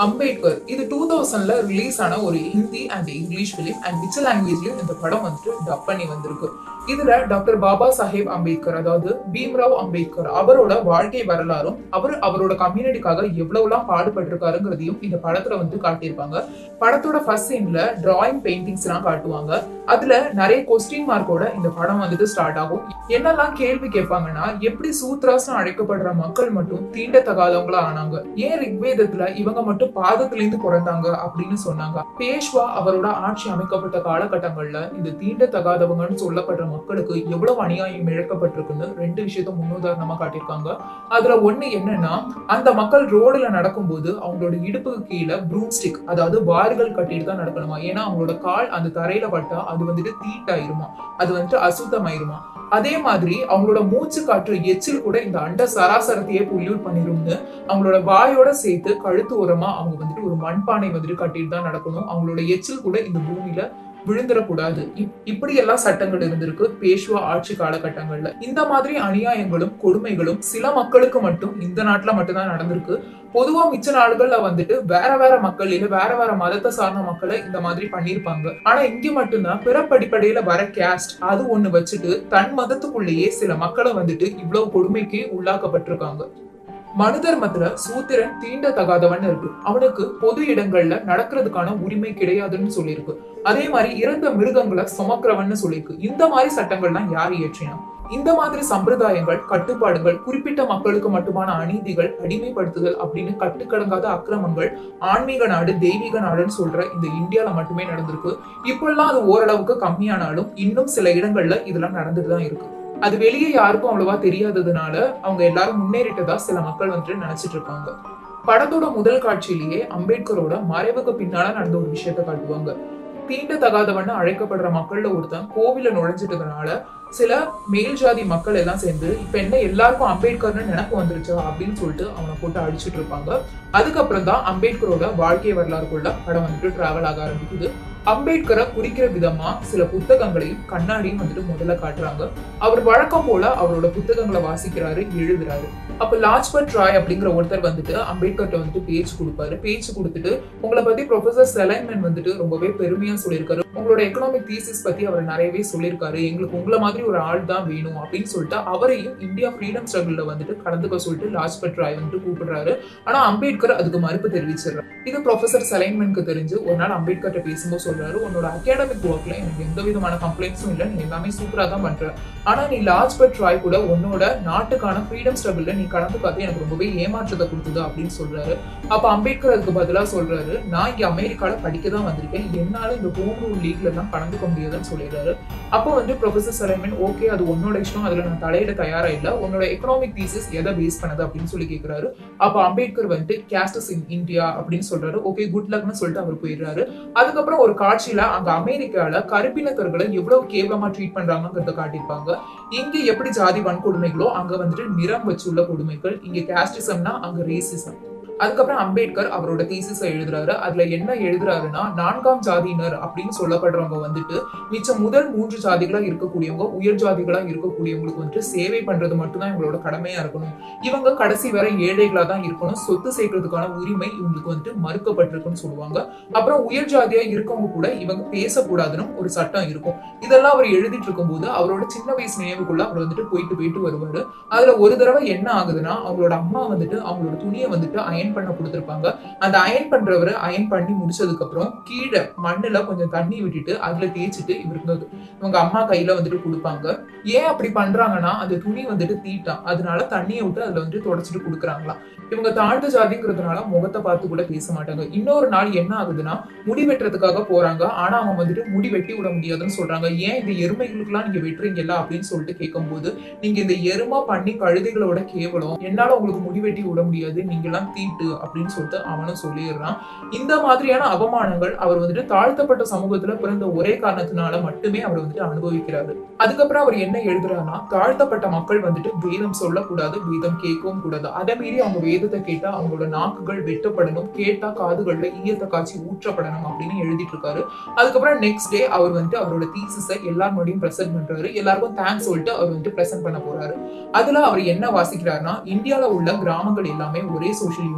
அம்பேத்கர் இது two தௌசண்ட்ல release ஆன ஒரு Hindi and English film and மிச்ச லாங்குவேஜ்லயும் இந்த படம் வந்துட்டு டப் பண்ணி வந்திருக்கு இதுல டாக்டர் பாபா சாஹேப் அம்பேத்கர் அதாவது பீம்ராவ் அம்பேத்கர் அவரோட வாழ்க்கை வரலாறும் அவர் அவரோட கம்யூனிட்டிக்காக எவ்வளவுலாம் பாடுபட்டிருக்காருங்கிறதையும் இந்த படத்துல வந்து காட்டியிருப்பாங்க படத்தோட ஃபர்ஸ்ட் சீன்ல டிராயிங் பெயிண்டிங்ஸ் எல்லாம் காட்டுவாங்க அதுல நிறைய கொஸ்டின் மார்க்கோட இந்த படம் வந்துட்டு ஸ்டார்ட் ஆகும் என்னெல்லாம் கேள்வி கேட்பாங்கன்னா எப்படி சூத்ராஸ்னு அழைக்கப்படுற மக்கள் மட்டும் தீண்டத்தகாதவங்களா ஆனாங்க ஏன் ரிக்வேதத்துல இவங்க மட்டும் பாதத்துல இருந்து பிறந்தாங்க அப்படின்னு சொன்னாங்க பேஷ்வா அவரோட ஆட்சி அமைக்கப்பட்ட காலகட்டங்கள்ல இந்த தீண்டத்தகாதவங்கன்னு சொல்லப்படுற மக்களுக்கு எவ்வளவு அநியாயம் இழக்கப்பட்டிருக்குன்னு ரெண்டு விஷயத்த முன்னுதாரணமா காட்டியிருக்காங்க அதுல ஒண்ணு என்னன்னா அந்த மக்கள் ரோடுல நடக்கும்போது அவங்களோட இடுப்புக்கு கீழே ப்ரூம் ஸ்டிக் அதாவது வார்கள் கட்டிட்டு தான் நடக்கணுமா ஏன்னா அவங்களோட கால் அந்த தரையில பட்டா அது வந்துட்டு தீட்டாயிருமா அது வந்துட்டு அசுத்தமாயிருமா அதே மாதிரி அவங்களோட மூச்சு காற்று எச்சில் கூட இந்த அண்ட சராசரத்தையே பொல்யூட் பண்ணிரும்னு அவங்களோட வாயோட சேர்த்து கழுத்து ஓரமா அவங்க வந்துட்டு ஒரு மண்பானை வந்துட்டு கட்டிட்டு தான் நடக்கணும் அவங்களோட எச்சில் கூட இந்த பூமியில விழுந்துடக்கூடாது இப்- இப்படி எல்லாம் சட்டங்கள் இருந்திருக்கு பேஷ்வா ஆட்சி காலகட்டங்கள்ல இந்த மாதிரி அநியாயங்களும் கொடுமைகளும் சில மக்களுக்கு மட்டும் இந்த நாட்டுல மட்டும்தான் நடந்திருக்கு பொதுவா மிச்ச நாடுகள்ல வந்துட்டு வேற வேற மக்கள் இல்ல வேற வேற மதத்தை சார்ந்த மக்களை இந்த மாதிரி பண்ணிருப்பாங்க ஆனா இங்க மட்டும்தான் பிறப்படிப்படையில வர கேஸ்ட் அது ஒண்ணு வச்சுட்டு தன் மதத்துக்குள்ளேயே சில மக்களை வந்துட்டு இவ்வளவு கொடுமைக்கு உள்ளாக்கப்பட்டிருக்காங்க மனு தர்மத்துல சூத்திரன் தீண்டத்தகாதவன் இருக்கு அவனுக்கு பொது இடங்கள்ல நடக்கிறதுக்கான உரிமை கிடையாதுன்னு சொல்லியிருக்கு அதே மாதிரி இறந்த மிருகங்களை சுமக்கிறவன்னு சொல்லியிருக்கு இந்த மாதிரி சட்டங்கள்லாம் யார் இயற்றினா இந்த மாதிரி சம்பிரதாயங்கள் கட்டுப்பாடுகள் குறிப்பிட்ட மக்களுக்கு மட்டுமான அநீதிகள் அடிமைப்படுத்துதல் அப்படின்னு கட்டுக்கடங்காத அக்கிரமங்கள் ஆன்மீக நாடு தெய்வீக நாடுன்னு சொல்ற இந்த இந்தியால மட்டுமே நடந்திருக்கு இப்பெல்லாம் அது ஓரளவுக்கு கம்மியானாலும் இன்னும் சில இடங்கள்ல இதெல்லாம் நடந்துட்டு தான் இருக்கு அது வெளியே யாருக்கும் அவ்வளவா தெரியாததுனால அவங்க எல்லாரும் முன்னேறிட்டதா சில மக்கள் வந்துட்டு நினைச்சிட்டு இருக்காங்க படத்தோட முதல் காட்சியிலேயே அம்பேத்கரோட மறைவுக்கு பின்னால நடந்த ஒரு விஷயத்த காட்டுவாங்க தீண்டத்தகாதவன்னு அழைக்கப்படுற மக்கள்ல ஒருத்தன் கோவில நுழைஞ்சிட்டதுனால சில மேல் ஜாதி மக்கள் எல்லாம் சேர்ந்து இப்ப என்ன எல்லாருக்கும் அம்பேத்கர்னு நினைப்பு வந்துருச்சா அப்படின்னு சொல்லிட்டு அவனை போட்டு அடிச்சிட்டு இருப்பாங்க அதுக்கப்புறம் தான் அம்பேத்கரோட வாழ்க்கை வரலாறுக்குள்ள படம் வந்துட்டு டிராவல் ஆக ஆரம்பிக்குது அம்பேத்கரை குறிக்கிற விதமா சில புத்தகங்களையும் கண்ணாடியும் வந்துட்டு முதல்ல காட்டுறாங்க அவர் வழக்கம் போல அவரோட புத்தகங்களை வாசிக்கிறாரு எழுதுறாரு அப்ப லாஜ்பத் ராய் அப்படிங்கிற ஒருத்தர் வந்துட்டு அம்பேத்கர்ட்ட வந்துட்டு பேச்சு கொடுப்பாரு பேச்சு கொடுத்துட்டு உங்களை பத்தி ப்ரொஃபசர் செலைன்மேன் வந்துட்டு ரொம்பவே பெருமையா சொல்லியிருக்காரு உங்களோட எக்கனாமிக் தீசிஸ் பத்தி அவர் நிறையவே சொல்லியிருக்காரு எங்களுக்கு உங்களை மாதிரி ஒரு ஆள் தான் வேணும் அப்படின்னு சொல்லிட்டு அவரையும் இந்தியா ஃப்ரீடம் ஸ்ட்ரகிள்ல வந்துட்டு கலந்துக்க சொல்லிட்டு லாஜ்பத் ராய் வந்துட்டு கூப்பிடுறாரு ஆனா அம்பேத்கர் அதுக்கு மறுப்பு தெரிவிச்சிடுறாரு இது ப்ரொஃபசர் செலைன்மேனுக்கு தெரிஞ்சு ஒரு நாள் அம்பேத்கர்ட்ட பேசும்போது சொல்றாரு உன்னோட அகாடமிக் ஒர்க்ல எனக்கு எந்த விதமான கம்ப்ளைண்ட்ஸும் இல்லை நீ எல்லாமே சூப்பரா தான் பண்ற ஆனா நீ லாஜ்பத் ராய் கூட உன்னோட நாட்டுக்கான ஃப்ரீடம் ஸ்ட்ரகிள்ல நீ கலந்துக்காது எனக்கு ரொம்பவே ஏமாற்றத்தை கொடுத்தது அப்படின்னு சொல்றாரு அப்ப அம்பேத்கர் அதுக்கு பதிலா சொல்றாரு நான் இங்க அமெரிக்கால படிக்க தான் வந்திருக்கேன் என்னால இந்த ஹோம் ரூல் லீக்ல எல்லாம் கலந்துக்க முடியாதுன்னு சொல்லிடுறாரு அப்போ வந்து ப்ரொஃபசர் சலைமன் ஓகே அது உன்னோட இஷ்டம் அதுல நான் தலையிட தயாரா இல்ல உன்னோட எக்கனாமிக் தீசிஸ் எதை பேஸ் பண்ணது அப்படின்னு சொல்லி கேக்குறாரு அப்ப அம்பேத்கர் வந்துட்டு கேஸ்டஸ் இன் இந்தியா அப்படின்னு சொல்றாரு ஓகே குட் லக்னு சொல்லிட்டு அவர் போயிடுறாரு அதுக்கப்புறம் ஒரு காட்சியில அங்க அமெரிக்கால கருப்பினத்தர்களை எவ்வளவு கேவலமா ட்ரீட் பண்றாங்கிறத காட்டியிருப்பாங்க இங்க எப்படி ஜாதி வன்கொடுமைகளோ அங்க வந்துட்டு நிறம் வச்சுள்ள கொடுமைகள் இங்க கேஸ்டிசம்னா அங்க ரேசிசம் அதுக்கப்புறம் அம்பேத்கர் அவரோட தீசிஸை எழுதுறாரு அதுல என்ன எழுதுறாருன்னா நான்காம் ஜாதியினர் அப்படின்னு சொல்லப்படுறவங்க வந்துட்டு மிச்சம் முதல் மூன்று ஜாதிகளா இருக்கக்கூடியவங்க உயர் ஜாதிகளா இருக்கக்கூடியவங்களுக்கு வந்துட்டு சேவை பண்றது மட்டும்தான் இவங்களோட கடமையா இருக்கணும் இவங்க கடைசி வரை ஏழைகளா தான் இருக்கணும் சொத்து சேர்க்கறதுக்கான உரிமை இவங்களுக்கு வந்துட்டு மறுக்கப்பட்டிருக்குன்னு சொல்லுவாங்க அப்புறம் உயர் ஜாதியா இருக்கவங்க கூட இவங்க பேசக்கூடாதுன்னு ஒரு சட்டம் இருக்கும் இதெல்லாம் அவர் எழுதிட்டு இருக்கும்போது அவரோட சின்ன வயசு நினைவுக்குள்ள அவர் வந்துட்டு போயிட்டு போயிட்டு வருவாரு அதுல ஒரு தடவை என்ன ஆகுதுன்னா அவங்களோட அம்மா வந்துட்டு அவங்களோட துணியை வந்துட்டு அயன் பண்ண கொடுத்துருப்பாங்க அந்த அயன் பண்றவர் அயன் பண்ணி முடிச்சதுக்கு அப்புறம் கீழே மண்ணுல கொஞ்சம் தண்ணி விட்டுட்டு அதுல தேய்ச்சிட்டு இவருக்கு இவங்க அம்மா கையில வந்துட்டு கொடுப்பாங்க ஏன் அப்படி பண்றாங்கன்னா அந்த துணி வந்துட்டு தீட்டான் அதனால தண்ணியை விட்டு அதுல வந்துட்டு தொடச்சிட்டு கொடுக்குறாங்களாம் இவங்க தாழ்ந்த ஜாதிங்கிறதுனால முகத்தை பார்த்து கூட பேச மாட்டாங்க இன்னொரு நாள் என்ன ஆகுதுன்னா முடி வெட்டுறதுக்காக போறாங்க ஆனா அவங்க வந்துட்டு முடி வெட்டி விட முடியாதுன்னு சொல்றாங்க ஏன் இந்த எருமைகளுக்கெல்லாம் நீங்க வெட்டுறீங்கல்ல அப்படின்னு சொல்லிட்டு கேட்கும்போது நீங்க இந்த எருமா பண்ணி கழுதைகளோட கேவலம் என்னால உங்களுக்கு முடி வெட்டி விட முடியாது நீங்க எல்லாம் தீட்டு அப்படின்னு சொல்லிட்டு அவனும் சொல்லிடுறான் இந்த மாதிரியான அவமானங்கள் அவர் வந்துட்டு தாழ்த்தப்பட்ட சமூகத்துல பிறந்த ஒரே காரணத்தினால மட்டுமே அவர் வந்துட்டு அனுபவிக்கிறாரு அதுக்கப்புறம் அவர் என்ன எழுதுறாருன்னா தாழ்த்தப்பட்ட மக்கள் வந்துட்டு வேதம் சொல்லக்கூடாது வேதம் கேட்கவும் கூடாது அதை மீறி அவங்க வேதத்தை கேட்டா அவங்களோட நாக்குகள் வெட்டப்படணும் கேட்டா காதுகள்ல ஈயத்தை காய்ச்சி ஊற்றப்படணும் அப்படின்னு எழுதிட்டு இருக்காரு அதுக்கப்புறம் நெக்ஸ்ட் டே அவர் வந்துட்டு அவரோட தீசிஸை எல்லார் முன்னாடியும் பிரசன்ட் பண்றாரு எல்லாருக்கும் தேங்க்ஸ் சொல்லிட்டு அவர் வந்துட்டு பிரசன்ட் பண்ண போறாரு அதுல அவர் என்ன வாசிக்கிறாருன்னா இந்தியால உள்ள கிராமங்கள் எல்லாமே ஒரே சோஷியல்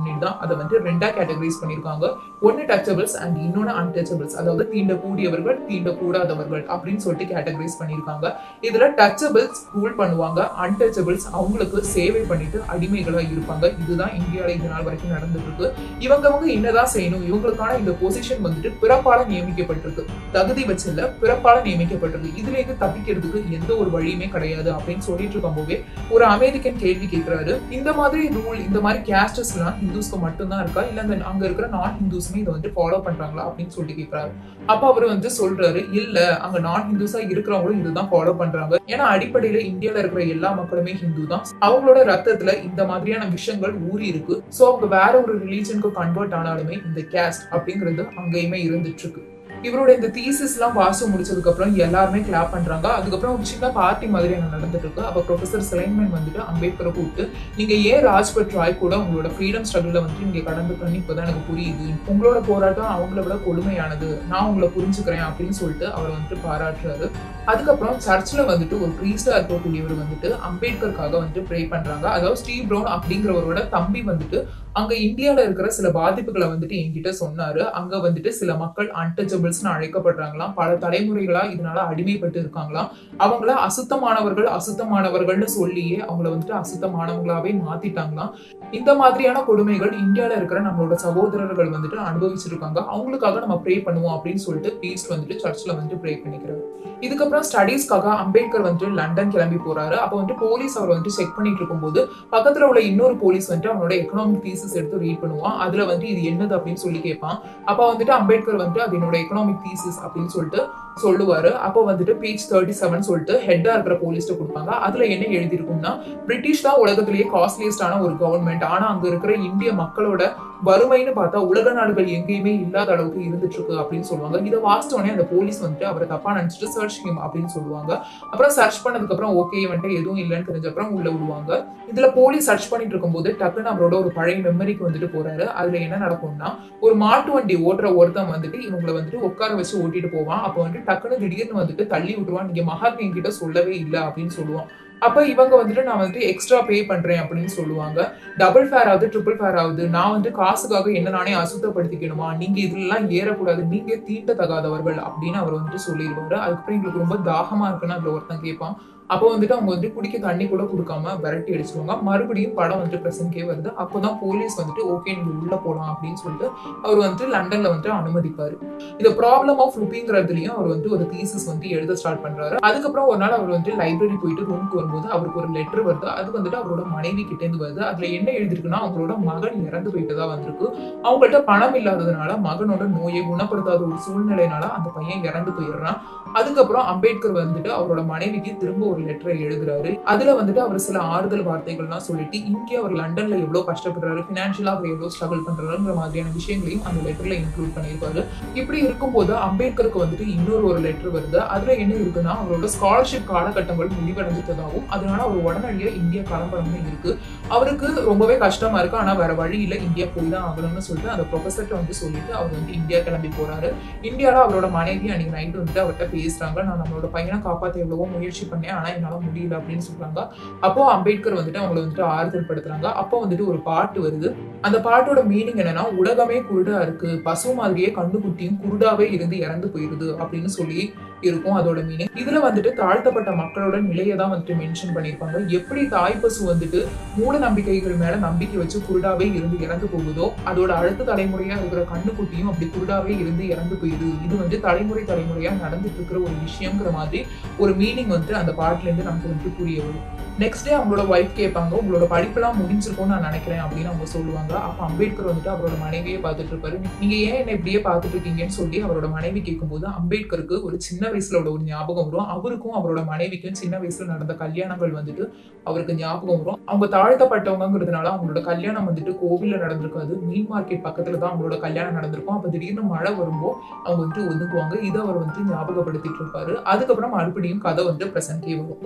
யூனிட் தான் அதை வந்து ரெண்டா கேட்டகரைஸ் பண்ணியிருக்காங்க ஒன்னு டச்சபிள்ஸ் அண்ட் இன்னொன்னு அன்டச்சபிள்ஸ் அதாவது தீண்டக்கூடியவர்கள் தீண்டக்கூடாதவர்கள் அப்படின்னு சொல்லிட்டு கேட்டகரைஸ் பண்ணியிருக்காங்க இதுல டச்சபிள்ஸ் ரூல் பண்ணுவாங்க அன்டச்சபிள்ஸ் அவங்களுக்கு சேவை பண்ணிட்டு அடிமைகளா இருப்பாங்க இதுதான் இந்தியாவில இது நாள் வரைக்கும் நடந்துட்டு இருக்கு இவங்கவங்க என்னதான் செய்யணும் இவங்களுக்கான இந்த பொசிஷன் வந்துட்டு பிறப்பால நியமிக்கப்பட்டிருக்கு தகுதி வச்சில்ல பிறப்பால நியமிக்கப்பட்டிருக்கு இதுல இருந்து தப்பிக்கிறதுக்கு எந்த ஒரு வழியுமே கிடையாது அப்படின்னு சொல்லிட்டு இருக்கும்போதே ஒரு அமெரிக்கன் கேள்வி கேட்கிறாரு இந்த மாதிரி ரூல் இந்த மாதிரி கேஸ்டஸ் எல்லாம் ஹிந்துஸ்க்கு மட்டும்தான் இருக்கா இல்ல அந்த அங்க இருக்கிற நான் ஹிந்துஸ்மே இதை வந்து ஃபாலோ பண்றாங்களா அப்படின்னு சொல்லிட்டு கேட்கிறாரு அப்ப அவர் வந்து சொல்றாரு இல்ல அங்க நான் ஹிந்துஸா இருக்கிறவங்களும் இதுதான் ஃபாலோ பண்றாங்க ஏன்னா அடிப்படையில இந்தியால இருக்கிற எல்லா மக்களுமே ஹிந்து தான் அவங்களோட ரத்தத்துல இந்த மாதிரியான விஷயங்கள் ஊறி இருக்கு சோ அவங்க வேற ஒரு ரிலீஜனுக்கு கன்வெர்ட் ஆனாலுமே இந்த கேஸ்ட் அப்படிங்கிறது அங்கேயுமே இருந்துட்டு இருக்கு இவரோட இந்த தீசிஸ் எல்லாம் வாசி முடிச்சதுக்கு அப்புறம் எல்லாருமே கிளாப் பண்றாங்க அதுக்கப்புறம் ஒரு சின்ன பார்ட்டி மாதிரி அங்க நடந்துட்டு இருக்கு அப்ப ப்ரொஃபசர் சிலைன்மேன் வந்துட்டு அம்பேத்கரை கூப்பிட்டு நீங்க ஏன் ராஜ்பட் ராய் கூட உங்களோட ஃப்ரீடம் ஸ்ட்ரகிள்ல வந்து நீங்க கடந்து பண்ணி இப்பதான் எனக்கு புரியுது உங்களோட போராட்டம் அவங்கள விட கொடுமையானது நான் உங்களை புரிஞ்சுக்கிறேன் அப்படின்னு சொல்லிட்டு அவரை வந்துட்டு பாராட்டுறாரு அதுக்கப்புறம் சர்ச்சில் வந்துட்டு ஒரு ப்ரீஸ்டா இருக்கக்கூடியவர் வந்துட்டு அம்பேத்கருக்காக வந்துட்டு ப்ரே பண்றாங்க அதாவது ஸ்டீவ் ப்ரௌன் அப்படிங்கிறவரோட தம்பி வந்துட்டு அங்க இந்தியால இருக்கிற சில பாதிப்புகளை வந்துட்டு என்கிட்ட சொன்னாரு அங்க வந்துட்டு சில மக்கள் அன்டச்சபிள்ஸ்னு அழைக்கப்படுறாங்களாம் பல தலைமுறைகளா இதனால அடிமைப்பட்டு இருக்காங்களாம் அவங்கள அசுத்தமானவர்கள் அசுத்தமானவர்கள்னு சொல்லியே அவங்கள வந்துட்டு அசுத்தமானவங்களாவே மாத்திட்டாங்களாம் இந்த மாதிரியான கொடுமைகள் இந்தியால இருக்கிற நம்மளோட சகோதரர்கள் வந்துட்டு அனுபவிச்சிருக்காங்க அவங்களுக்காக நம்ம ப்ரே பண்ணுவோம் அப்படின்னு சொல்லிட்டு பீஸ்ட் வந்துட்டு சர்ச்ல வந்துட்டு ப்ரே பண்ணிக்கிறாரு இதுக்கப்புறம் ஸ்டடீஸ்க்காக அம்பேத்கர் வந்துட்டு லண்டன் கிளம்பி போறாரு அப்போ வந்துட்டு போலீஸ் அவர் வந்துட்டு செக் பண்ணிட்டு இருக்கும்போது பக்கத்துல உள்ள இன்னொரு போலீஸ் வந்துட்டு அவனோட எக்கனாமிக் தீசஸ் எடுத்து ரீட் பண்ணுவான் அதுல வந்து இது என்னது அப்படின்னு சொல்லி கேட்பான் அப்ப வந்துட்டு அம்பேத்கர் வந்துட்டு அது என்னோட எக்கனாமிக் தீசிஸ் அப்படின்னு சொல்லிட்டு சொல்லுவாரு அப்போ வந்துட்டு பேஜ் தேர்ட்டி செவன் சொல்லிட்டு ஹெட்டா இருக்கிற போலீஸ்ட கொடுப்பாங்க அதுல என்ன எழுதியிருக்கும்னா பிரிட்டிஷ் தான் உலகத்திலேயே காஸ்ட்லியஸ்டான ஒரு கவர்மெண்ட் ஆனா அங்க இருக்கிற இந்திய மக்களோட வறுமைன்னு பார்த்தா உலக நாடுகள் எங்கேயுமே இல்லாத அளவுக்கு இருந்துட்டு இருக்கு அப்படின்னு சொல்லுவாங்க இதை வாசிச்சோடனே அந்த போலீஸ் வந்துட்டு அவரை தப்பா நினைச்சிட்டு சர்ச் ஹிம் அப்படின்னு சொல்லுவாங்க அப்புறம் சர்ச் பண்ணதுக்கு அப்புறம் ஓகே வந்துட்டு எதுவும் இல்லைன்னு தெரிஞ்ச அப்புறம் உள்ள விடுவாங்க இதுல போலீஸ் சர்ச் பண்ணிட்டு இருக்கும்போது டக்குன்னு அவரோட ஒரு பழைய மெமரிக்கு வந்துட்டு போறாரு அதுல என்ன நடக்கும்னா ஒரு மாட்டு வண்டி ஓட்டுற ஒருத்தன் வந்துட்டு இவங்களை வந்துட்டு உட்கார வச்சு ஓட்டிட்டு போவான் அப்போ வந்துட்டு டக்குன்னு திடீர்னு வந்துட்டு தள்ளி விட்டுருவான் நீங்க மகாத்மா என்கிட்ட சொல்லவே இல்லை அப்படின்னு சொல்லுவான் அப்ப இவங்க வந்துட்டு நான் வந்துட்டு எக்ஸ்ட்ரா பே பண்றேன் அப்படின்னு சொல்லுவாங்க டபுள் ஃபேர் ஆகுது ட்ரிபிள் ஃபேர் ஆகுது நான் வந்து காசுக்காக என்ன நானே அசுத்தப்படுத்திக்கணுமா நீங்க இதுலாம் ஏறக்கூடாது நீங்க தீண்டத்தகாதவர்கள் அப்படின்னு அவர் வந்துட்டு சொல்லிடுவாரு அதுக்கப்புறம் எங்களுக்கு ரொம்ப தாகமா இருக்குன்னு அதுல ஒருத்தன் கேட்பான் அப்போ வந்துட்டு அவங்க வந்துட்டு குடிக்க தண்ணி கூட கொடுக்காம விரட்டி அடிச்சிருவாங்க மறுபடியும் படம் வந்துட்டு பிரசன்ட்கே வருது அப்போதான் போலீஸ் வந்துட்டு ஓகே நீங்க உள்ள போலாம் அப்படின்னு சொல்லிட்டு அவர் வந்துட்டு லண்டன்ல வந்துட்டு அனுமதிப்பாரு இந்த ப்ராப்ளம் ஆஃப் லுப்பிங்கிறதுலயும் அவர் வந்து ஒரு தீசிஸ் வந்து எழுத ஸ்டார்ட் பண்றாரு அதுக்கப்புறம் ஒரு நாள் அவர் வந்துட்டு லைப்ரரி போயிட்டு ரூமுக்கு வரும்போது அவருக்கு ஒரு லெட்டர் வருது அது வந்துட்டு அவரோட மனைவி கிட்ட இருந்து வருது அதுல என்ன எழுதிருக்குன்னா அவங்களோட மகன் இறந்து போயிட்டதா வந்திருக்கு அவங்கள்ட்ட பணம் இல்லாததுனால மகனோட நோயை குணப்படுத்தாத ஒரு சூழ்நிலையினால அந்த பையன் இறந்து போயிடுறான் அதுக்கப்புறம் அம்பேத்கர் வந்துட்டு அவரோட மனைவிக்கு திரும்ப ஒரு லெட்டரை எழுதுறாரு அதுல வந்துட்டு அவர் சில ஆறுதல் வார்த்தைகள்லாம் சொல்லிட்டு இங்கே அவர் லண்டன்ல எவ்வளவு கஷ்டப்படுறாரு பினான்சியலா அவர் எவ்வளவு ஸ்ட்ரகிள் பண்றாருங்கிற மாதிரியான விஷயங்களையும் அந்த லெட்டர்ல இன்க்ளூட் பண்ணியிருப்பாரு இப்படி இருக்கும்போது அம்பேத்கருக்கு வந்துட்டு இன்னொரு ஒரு லெட்டர் வருது அதுல என்ன இருக்குன்னா அவரோட ஸ்காலர்ஷிப் காலகட்டங்கள் முடிவடைஞ்சிட்டதாகவும் அதனால அவர் உடனடியா இந்தியா கிளம்பணும்னு இருக்கு அவருக்கு ரொம்பவே கஷ்டமா இருக்கு ஆனா வேற வழி இல்ல இந்தியா போய் தான் ஆகணும்னு சொல்லிட்டு அந்த ப்ரொஃபசர்ட்ட வந்து சொல்லிட்டு அவர் வந்து இந்தியா கிளம்பி போறாரு இந்தியால அவரோட மனைவி அன்னைக்கு நைட் வந்துட்டு அவர்கிட்ட பேசுறாங்க நான் நம்மளோட பையனை காப்பாத்த எவ்வளவோ முயற்சி பண்ணேன் ஆனா என்னால முடியல அப்படின்னு சொல்றாங்க அப்போ அம்பேத்கர் வந்துட்டு அவங்கள வந்துட்டு ஆறுதல் படுத்துறாங்க அப்போ வந்துட்டு ஒரு பாட்டு வருது அந்த பாட்டோட மீனிங் என்னன்னா உலகமே குருடா இருக்கு பசு மாதிரியே கண்ணுக்குட்டியும் குருடாவே இருந்து இறந்து போயிருது அப்படின்னு சொல்லி இருக்கும் அதோட மீனிங் இதுல வந்துட்டு தாழ்த்தப்பட்ட மக்களோட நிலையை தான் வந்துட்டு மென்ஷன் பண்ணியிருப்பாங்க எப்படி தாய் பசு வந்துட்டு மூட நம்பிக்கைகள் மேல நம்பிக்கை வச்சு குருடாவே இருந்து இறந்து போகுதோ அதோட அடுத்த தலைமுறையா இருக்கிற கண்ணுக்குட்டியும் அப்படி குருடாவே இருந்து இறந்து போயிருது இது வந்து தலைமுறை தலைமுறையா நடந்துட்டு இருக்கிற ஒரு விஷயங்கிற மாதிரி ஒரு மீனிங் வந்துட்டு அந்த பாட்டுல இருந்து நமக்கு வந்துட்டு புரிய வரும் நெக்ஸ்ட் டே அவங்களோட ஒய்ஃப் கேட்பாங்க உங்களோட படிப்பெல்லாம் முடிஞ்சிருக்கும்னு நான் நினைக்கிறேன் அப்படின்னு அவங்க சொல்லுவாங்க அப்ப அம்பேத்கர் வந்துட்டு அவரோட மனைவியே பார்த்துட்டு இருப்பாரு நீங்க ஏன் என்ன இப்படியே பார்த்துட்டு இருக்கீங்கன்னு சொல்லி அவரோட மனைவி கேட்கும்போது அம்பேத்கருக்கு ஒரு சின்ன வயசுல உள்ள ஒரு ஞாபகம் வரும் அவருக்கும் அவரோட மனைவிக்கும் சின்ன வயசுல நடந்த கல்யாணங்கள் வந்துட்டு அவருக்கு ஞாபகம் வரும் அவங்க தாழ்த்தப்பட்டவங்கிறதுனால அவங்களோட கல்யாணம் வந்துட்டு கோவில்ல நடந்திருக்காது மீன் மார்க்கெட் பக்கத்துல தான் அவங்களோட கல்யாணம் நடந்திருக்கும் அப்ப திடீர்னு மழை வரும்போது அவங்க வந்துட்டு ஒதுக்குவாங்க இதை அவர் வந்துட்டு ஞாபகப்படுத்திட்டு இருப்பாரு அதுக்கப்புறம் மறுபடியும் கதை வந்துட்டு பிரசன்டே வரும்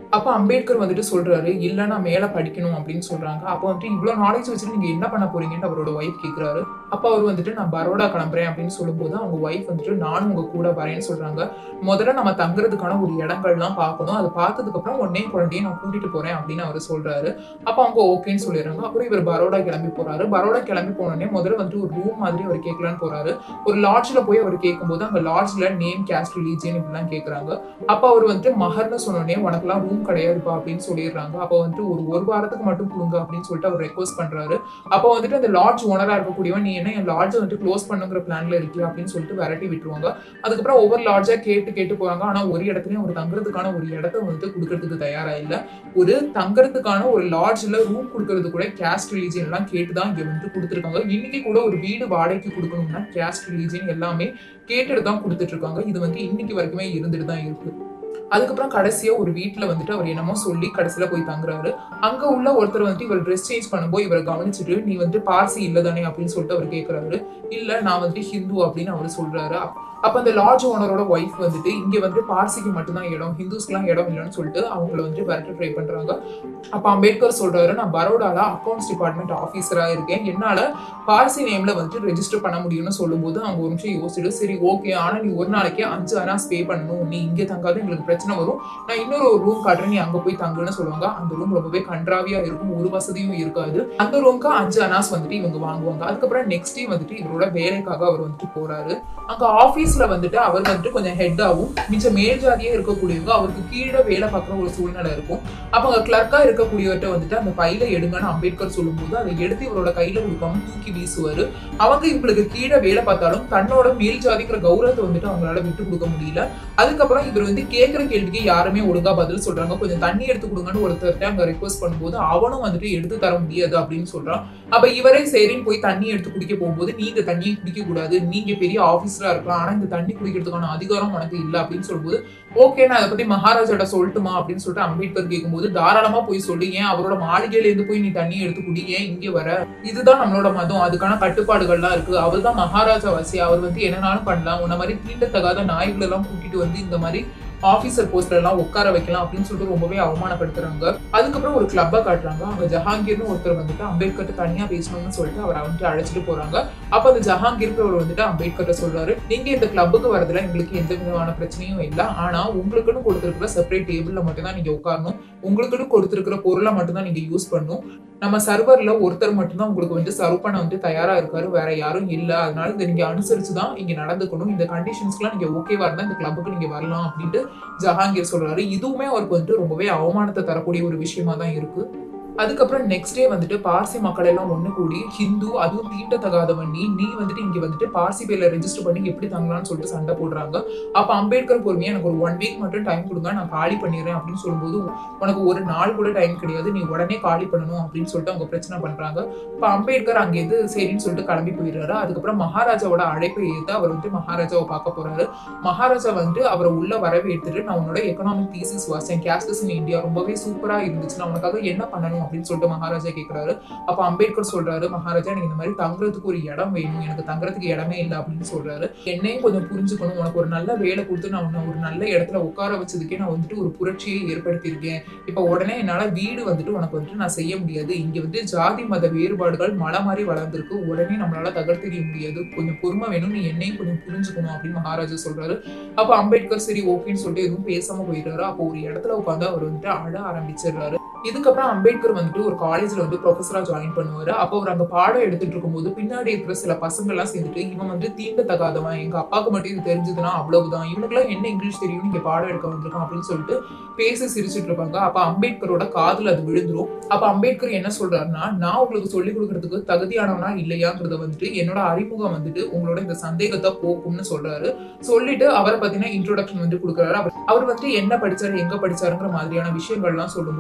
அப்ப அம்பேத்கர் வந்துட்டு சொல்றாரு இல்ல நான் மேல படிக்கணும் அப்படின்னு சொல்றாங்க அப்ப வந்துட்டு இவ்வளவு நாலேஜ் வச்சுட்டு நீங்க என்ன பண்ண போறீங்கன்னு அவரோட ஒய்ஃப் கேக்குறாரு அப்ப அவர் வந்துட்டு நான் பரோடா கிளம்புறேன் அப்படின்னு சொல்லும்போது அவங்க ஒய்ஃப் வந்துட்டு நானும் உங்க கூட வரேன்னு சொல்றாங்க முதல்ல நம்ம தங்குறதுக்கான ஒரு இடங்கள்லாம் பார்க்கணும் அதை பார்த்ததுக்கு அப்புறம் உடனே குழந்தைய நான் கூட்டிட்டு போறேன் அப்படின்னு அவர் சொல்றாரு அப்ப அவங்க ஓகேன்னு சொல்லிடுறாங்க அப்புறம் இவர் பரோடா கிளம்பி போறாரு பரோடா கிளம்பி போனோடனே முதல்ல வந்துட்டு ஒரு ரூம் மாதிரி அவர் கேட்கலான்னு போறாரு ஒரு லாட்ஜ்ல போய் அவர் கேட்கும்போது அங்க லாட்ஜ்ல நேம் கேஸ்ட் ரிலீஜியன் இப்படிலாம் கேக்குறாங்க அப்ப அவர் வந்துட்டு மகர்னு சொன்னோடனே உனக்குலாம் ரூம் கிடையாதுப்பா அப்படின்னு சொல்லிடுறாங்க அப்ப வந்துட்டு ஒரு ஒரு வாரத்துக்கு மட்டும் கொடுங்க அப்படின்னு சொல்லிட்டு அவர் ரெக்வஸ்ட் பண்றாரு அப்ப வந்துட்டு அந்த லாட்ஜ் ஓனரா இருக்கக்கூடியவன் நீ என்ன என் லாட்ஜ் வந்துட்டு க்ளோஸ் பண்ணுங்கிற பிளான்ல இருக்கியா அப்படின்னு சொல்லிட்டு விரட்டி விட்டுருவாங்க அதுக்கப்புறம் ஒவ்வொரு லாட்ஜா கேட்டு கேட்டு போறாங்க ஆனா ஒரு இடத்துலயும் அவர் தங்குறதுக்கான ஒரு இடத்த வந்துட்டு கொடுக்கறதுக்கு தயாரா இல்ல ஒரு தங்குறதுக்கான ஒரு லாட்ஜ்ல ரூம் கொடுக்கறது கூட கேஸ்ட் ரிலீஜியன் எல்லாம் கேட்டு தான் இங்க வந்துட்டு கொடுத்துருக்காங்க இன்னைக்கு கூட ஒரு வீடு வாடகைக்கு கொடுக்கணும்னா கேஸ்ட் ரிலீஜியன் எல்லாமே கேட்டுட்டு தான் கொடுத்துட்டு இருக்காங்க இது வந்து இன்னைக்கு வரைக்குமே இருந்துட்டு தான் இருக்கு அதுக்கப்புறம் கடைசியா ஒரு வீட்ல வந்துட்டு அவர் என்னமோ சொல்லி கடைசியில போய் தங்குறாரு அங்க உள்ள ஒருத்தர் வந்துட்டு இவர் ட்ரெஸ் சேஞ்ச் பண்ணும்போது இவரை கவனிச்சுட்டு நீ வந்து பார்சி இல்லதானே அப்படின்னு சொல்லிட்டு அவர் கேக்குறாரு இல்ல நான் வந்துட்டு ஹிந்து அப்படின்னு அவர் சொல்றாரு அப்ப அந்த லாட்ஜ் ஓனரோட ஒய்ஃப் வந்துட்டு இங்க வந்து பார்சிக்கு மட்டும்தான் இடம் ஹிந்துஸ்க்குலாம் இடம் இல்லைன்னு சொல்லிட்டு அவங்கள வந்து விரட்ட ட்ரை பண்றாங்க அப்ப அம்பேத்கர் சொல்றாரு நான் பரோடால அக்கௌண்ட்ஸ் டிபார்ட்மெண்ட் ஆஃபீஸரா இருக்கேன் என்னால பார்சி நேம்ல வந்துட்டு ரெஜிஸ்டர் பண்ண முடியும்னு சொல்லும்போது அவங்க ஒரு நிமிஷம் யோசிச்சுட்டு சரி ஓகே ஆனா நீ ஒரு நாளைக்கே அஞ்சு அனாஸ் பே பண்ணணும் நீ இங்க தங்காத எங்களுக்கு பிரச்சனை வரும் நான் இன்னொரு ஒரு ரூம் காட்டுறேன் நீ அங்க போய் தங்குன்னு சொல்லுவாங்க அந்த ரூம் ரொம்பவே கன்றாவியா இருக்கும் ஒரு வசதியும் இருக்காது அந்த ரூம்க்கு அஞ்சு அனாஸ் வந்துட்டு இவங்க வாங்குவாங்க அதுக்கப்புறம் நெக்ஸ்ட் டே வந்துட்டு இவரோட வேலைக்காக அவர் வந்துட்டு போறாரு அங்க ஆபீஸ்ல வந்துட்டு அவர் வந்துட்டு கொஞ்சம் ஹெட்டாவும் மிச்சம் மேல் ஜாதியா இருக்கக்கூடியவங்க அவருக்கு கீழே வேலை பார்க்குற ஒரு சூழ்நிலை இருக்கும் அப்ப அங்க கிளர்க்கா இருக்கக்கூடியவர்கிட்ட வந்துட்டு அந்த பையில எடுங்கன்னு அம்பேத்கர் சொல்லும்போது அதை எடுத்து இவரோட கையில கொடுக்காம தூக்கி வீசுவாரு அவங்க இவங்களுக்கு கீழே வேலை பார்த்தாலும் தன்னோட மேல் ஜாதிக்கிற கௌரவத்தை வந்துட்டு அவங்களால விட்டு கொடுக்க முடியல அதுக்கப்புறம் இவர் வந்து கேட்கிற கேள்விக்கு யாருமே ஒழுங்கா பதில் சொல்றாங்க கொஞ்சம் தண்ணி எடுத்து கொடுங்கன்னு ஒருத்தர்கிட்ட அங்க ரெக்வஸ்ட் பண்ணும்போது அவனும் வந்துட்டு எடுத்து தர முடியாது அப்படின்னு சொல்றான் அப்ப இவரே சரின்னு போய் தண்ணி எடுத்து குடிக்க போகும்போது நீங்க தண்ணியை குடிக்க கூடாது நீங்க பெரிய ஆபீஸரா இருக்கலாம் ஆனா இந்த தண்ணி குடிக்கிறதுக்கான அதிகாரம் உனக்கு இல்ல அப்படின்னு சொல்லும்போது ஓகே நான் அதை பத்தி மகாராஜாட்ட சொல்லட்டுமா அப்படின்னு சொல்லிட்டு அம்பேத்கர் கேட்கும்போது தாராளமா போய் சொல்லு ஏன் அவரோட மாளிகையில இருந்து போய் நீ தண்ணி எடுத்து குடி ஏன் இங்க வர இதுதான் நம்மளோட மதம் அதுக்கான கட்டுப்பாடுகள்லாம் இருக்கு அவர் தான் மகாராஜா வாசி அவர் வந்து என்னனாலும் பண்ணலாம் உன்ன மாதிரி தீண்டத்தகாத நாய்கள் எல்லாம் கூட்டிட்டு வந்து இந்த மாதிரி ஆபீசர் போஸ்ட்ல எல்லாம் உட்கார வைக்கலாம் அப்படின்னு சொல்லிட்டு ரொம்பவே அவமானப்படுத்துறாங்க அதுக்கப்புறம் ஒரு கிளப்பை காட்டுறாங்க அங்க ஜஹாங்கீர்னு ஒருத்தர் வந்துட்டு அம்பேத்கர் தனியா பேசணும்னு சொல்லிட்டு அவரை வந்துட்டு அழைச்சிட்டு போறாங்க அப்ப அந்த ஜஹாங்கீர்ன்றவர் வந்துட்டு அம்பேத்கர் சொல்றாரு நீங்க இந்த கிளப்புக்கு வரதுல எங்களுக்கு எந்த விதமான பிரச்சனையும் இல்லை ஆனா உங்களுக்குன்னு கொடுத்துருக்கிற செப்பரேட் டேபிள்ல மட்டும் தான் நீங்க உட்காரணும் உங்களுக்குன்னு கொடுத்துருக்கிற பொருளை மட்டும் தான் நீங்க யூஸ் பண்ணணும் நம்ம சர்வர்ல ஒருத்தர் மட்டும்தான் உங்களுக்கு வந்து சர்வ் பண்ண வந்து தயாரா இருக்காரு வேற யாரும் இல்ல அதனால இதை நீங்க அனுசரிச்சு தான் இங்க நடந்துக்கணும் இந்த கண்டிஷன்ஸ்க்குலாம் நீங்க ஓகேவா இருந்தா இந்த கிளப்புக்கு நீங்க வரலாம் அப்படின்ட்டு ஜஹாங்கீர் சொல்றாரு இதுவுமே அவருக்கு வந்துட்டு ரொம்பவே அவமானத்தை தரக்கூடிய ஒரு விஷயமா தான் இருக்கு அதுக்கப்புறம் நெக்ஸ்ட் டே வந்துட்டு பார்சி மக்கள் எல்லாம் ஒண்ணு கூடி ஹிந்து அதுவும் தீண்டத்தகாதவன் நீ நீ வந்துட்டு இங்க வந்துட்டு பார்சி பேர்ல ரெஜிஸ்டர் பண்ணி எப்படி தங்கலாம்னு சொல்லிட்டு சண்டை போடுறாங்க அப்ப அம்பேத்கர் பொறுமையா எனக்கு ஒரு ஒன் வீக் மட்டும் டைம் கொடுங்க நான் காலி பண்ணிடுறேன் அப்படின்னு சொல்லும்போது உனக்கு ஒரு நாள் கூட டைம் கிடையாது நீ உடனே காலி பண்ணணும் அப்படின்னு சொல்லிட்டு அவங்க பிரச்சனை பண்றாங்க இப்ப அம்பேத்கர் அங்கேருந்து சரின்னு சொல்லிட்டு கிளம்பி போயிடுறாரு அதுக்கப்புறம் மகாராஜாவோட அழைப்பை ஏற்று அவர் வந்து மகாராஜாவை பார்க்க போறாரு மகாராஜா வந்து அவரை உள்ள வரவேற்றுட்டு நான் உன்னோட எக்கனாமிக் தீசிஸ் வாசிச்சேன் கேஸ்டஸ் இன் இந்தியா ரொம்பவே சூப்பரா இருந்துச்சு நான் உனக்காக என்ன பண்ணணும் அப்படின்னு சொல்லிட்டு மகாராஜா கேட்கிறாரு அப்ப அம்பேத்கர் சொல்றாரு மகாராஜா எனக்கு இந்த மாதிரி தங்குறதுக்கு ஒரு இடம் வேணும் எனக்கு தங்குறதுக்கு இடமே இல்லை அப்படின்னு சொல்றாரு என்னையும் கொஞ்சம் புரிஞ்சுக்கணும் உனக்கு ஒரு நல்ல வேலை கொடுத்து நான் உன்னை ஒரு நல்ல இடத்துல உட்கார வச்சதுக்கே நான் வந்துட்டு ஒரு புரட்சியை ஏற்படுத்தியிருக்கேன் இப்ப உடனே என்னால வீடு வந்துட்டு உனக்கு வந்துட்டு நான் செய்ய முடியாது இங்க வந்து ஜாதி மத வேறுபாடுகள் மலை மாதிரி வளர்ந்துருக்கு உடனே நம்மளால தகர்த்தெறிய முடியாது கொஞ்சம் பொறுமை வேணும் நீ என்னையும் கொஞ்சம் புரிஞ்சுக்கணும் அப்படின்னு மகாராஜா சொல்றாரு அப்ப அம்பேத்கர் சரி ஓகேன்னு சொல்லிட்டு எதுவும் பேசாம போயிடுறாரு அப்போ ஒரு இடத்துல உட்காந்து அவர் வந்துட்டு அழ ஆரம்பிச்சிடுறாரு இதுக்கப்புறம் அம்பேத்கர் வந்துட்டு ஒரு காலேஜ்ல வந்து ப்ரொஃபஸரா ஜாயின் பண்ணுவாரு அப்போ அவர் அங்க பாடம் எடுத்துட்டு இருக்கும்போது பின்னாடி இருக்கிற சில பசங்க எல்லாம் சேர்ந்துட்டு இவன் வந்து தீண்டத்தகாதவன் எங்க அப்பாவுக்கு மட்டும் இது தெரிஞ்சதுன்னா அவ்வளவுதான் இவனுக்குலாம் என்ன இங்கிலீஷ் தெரியும் நீங்க பாடம் எடுக்க வந்திருக்கான் அப்படின்னு சொல்லிட்டு பேசி சிரிச்சிட்டு இருப்பாங்க அப்ப அம்பேத்கரோட காதுல அது விழுந்துரும் அப்ப அம்பேத்கர் என்ன சொல்றாருன்னா நான் உங்களுக்கு சொல்லிக் கொடுக்கறதுக்கு தகுதியானவனா இல்லையாங்கிறத வந்துட்டு என்னோட அறிமுகம் வந்துட்டு உங்களோட இந்த சந்தேகத்தை போக்கும்னு சொல்றாரு சொல்லிட்டு அவரை பத்தின இன்ட்ரோடக்ஷன் வந்து கொடுக்குறாரு அவர் அவர் வந்துட்டு என்ன படிச்சாரு எங்க படிச்சாருங்கிற மாதிரியான விஷயங்கள்லாம் சொல்லும்போது அங்க இருக்கிற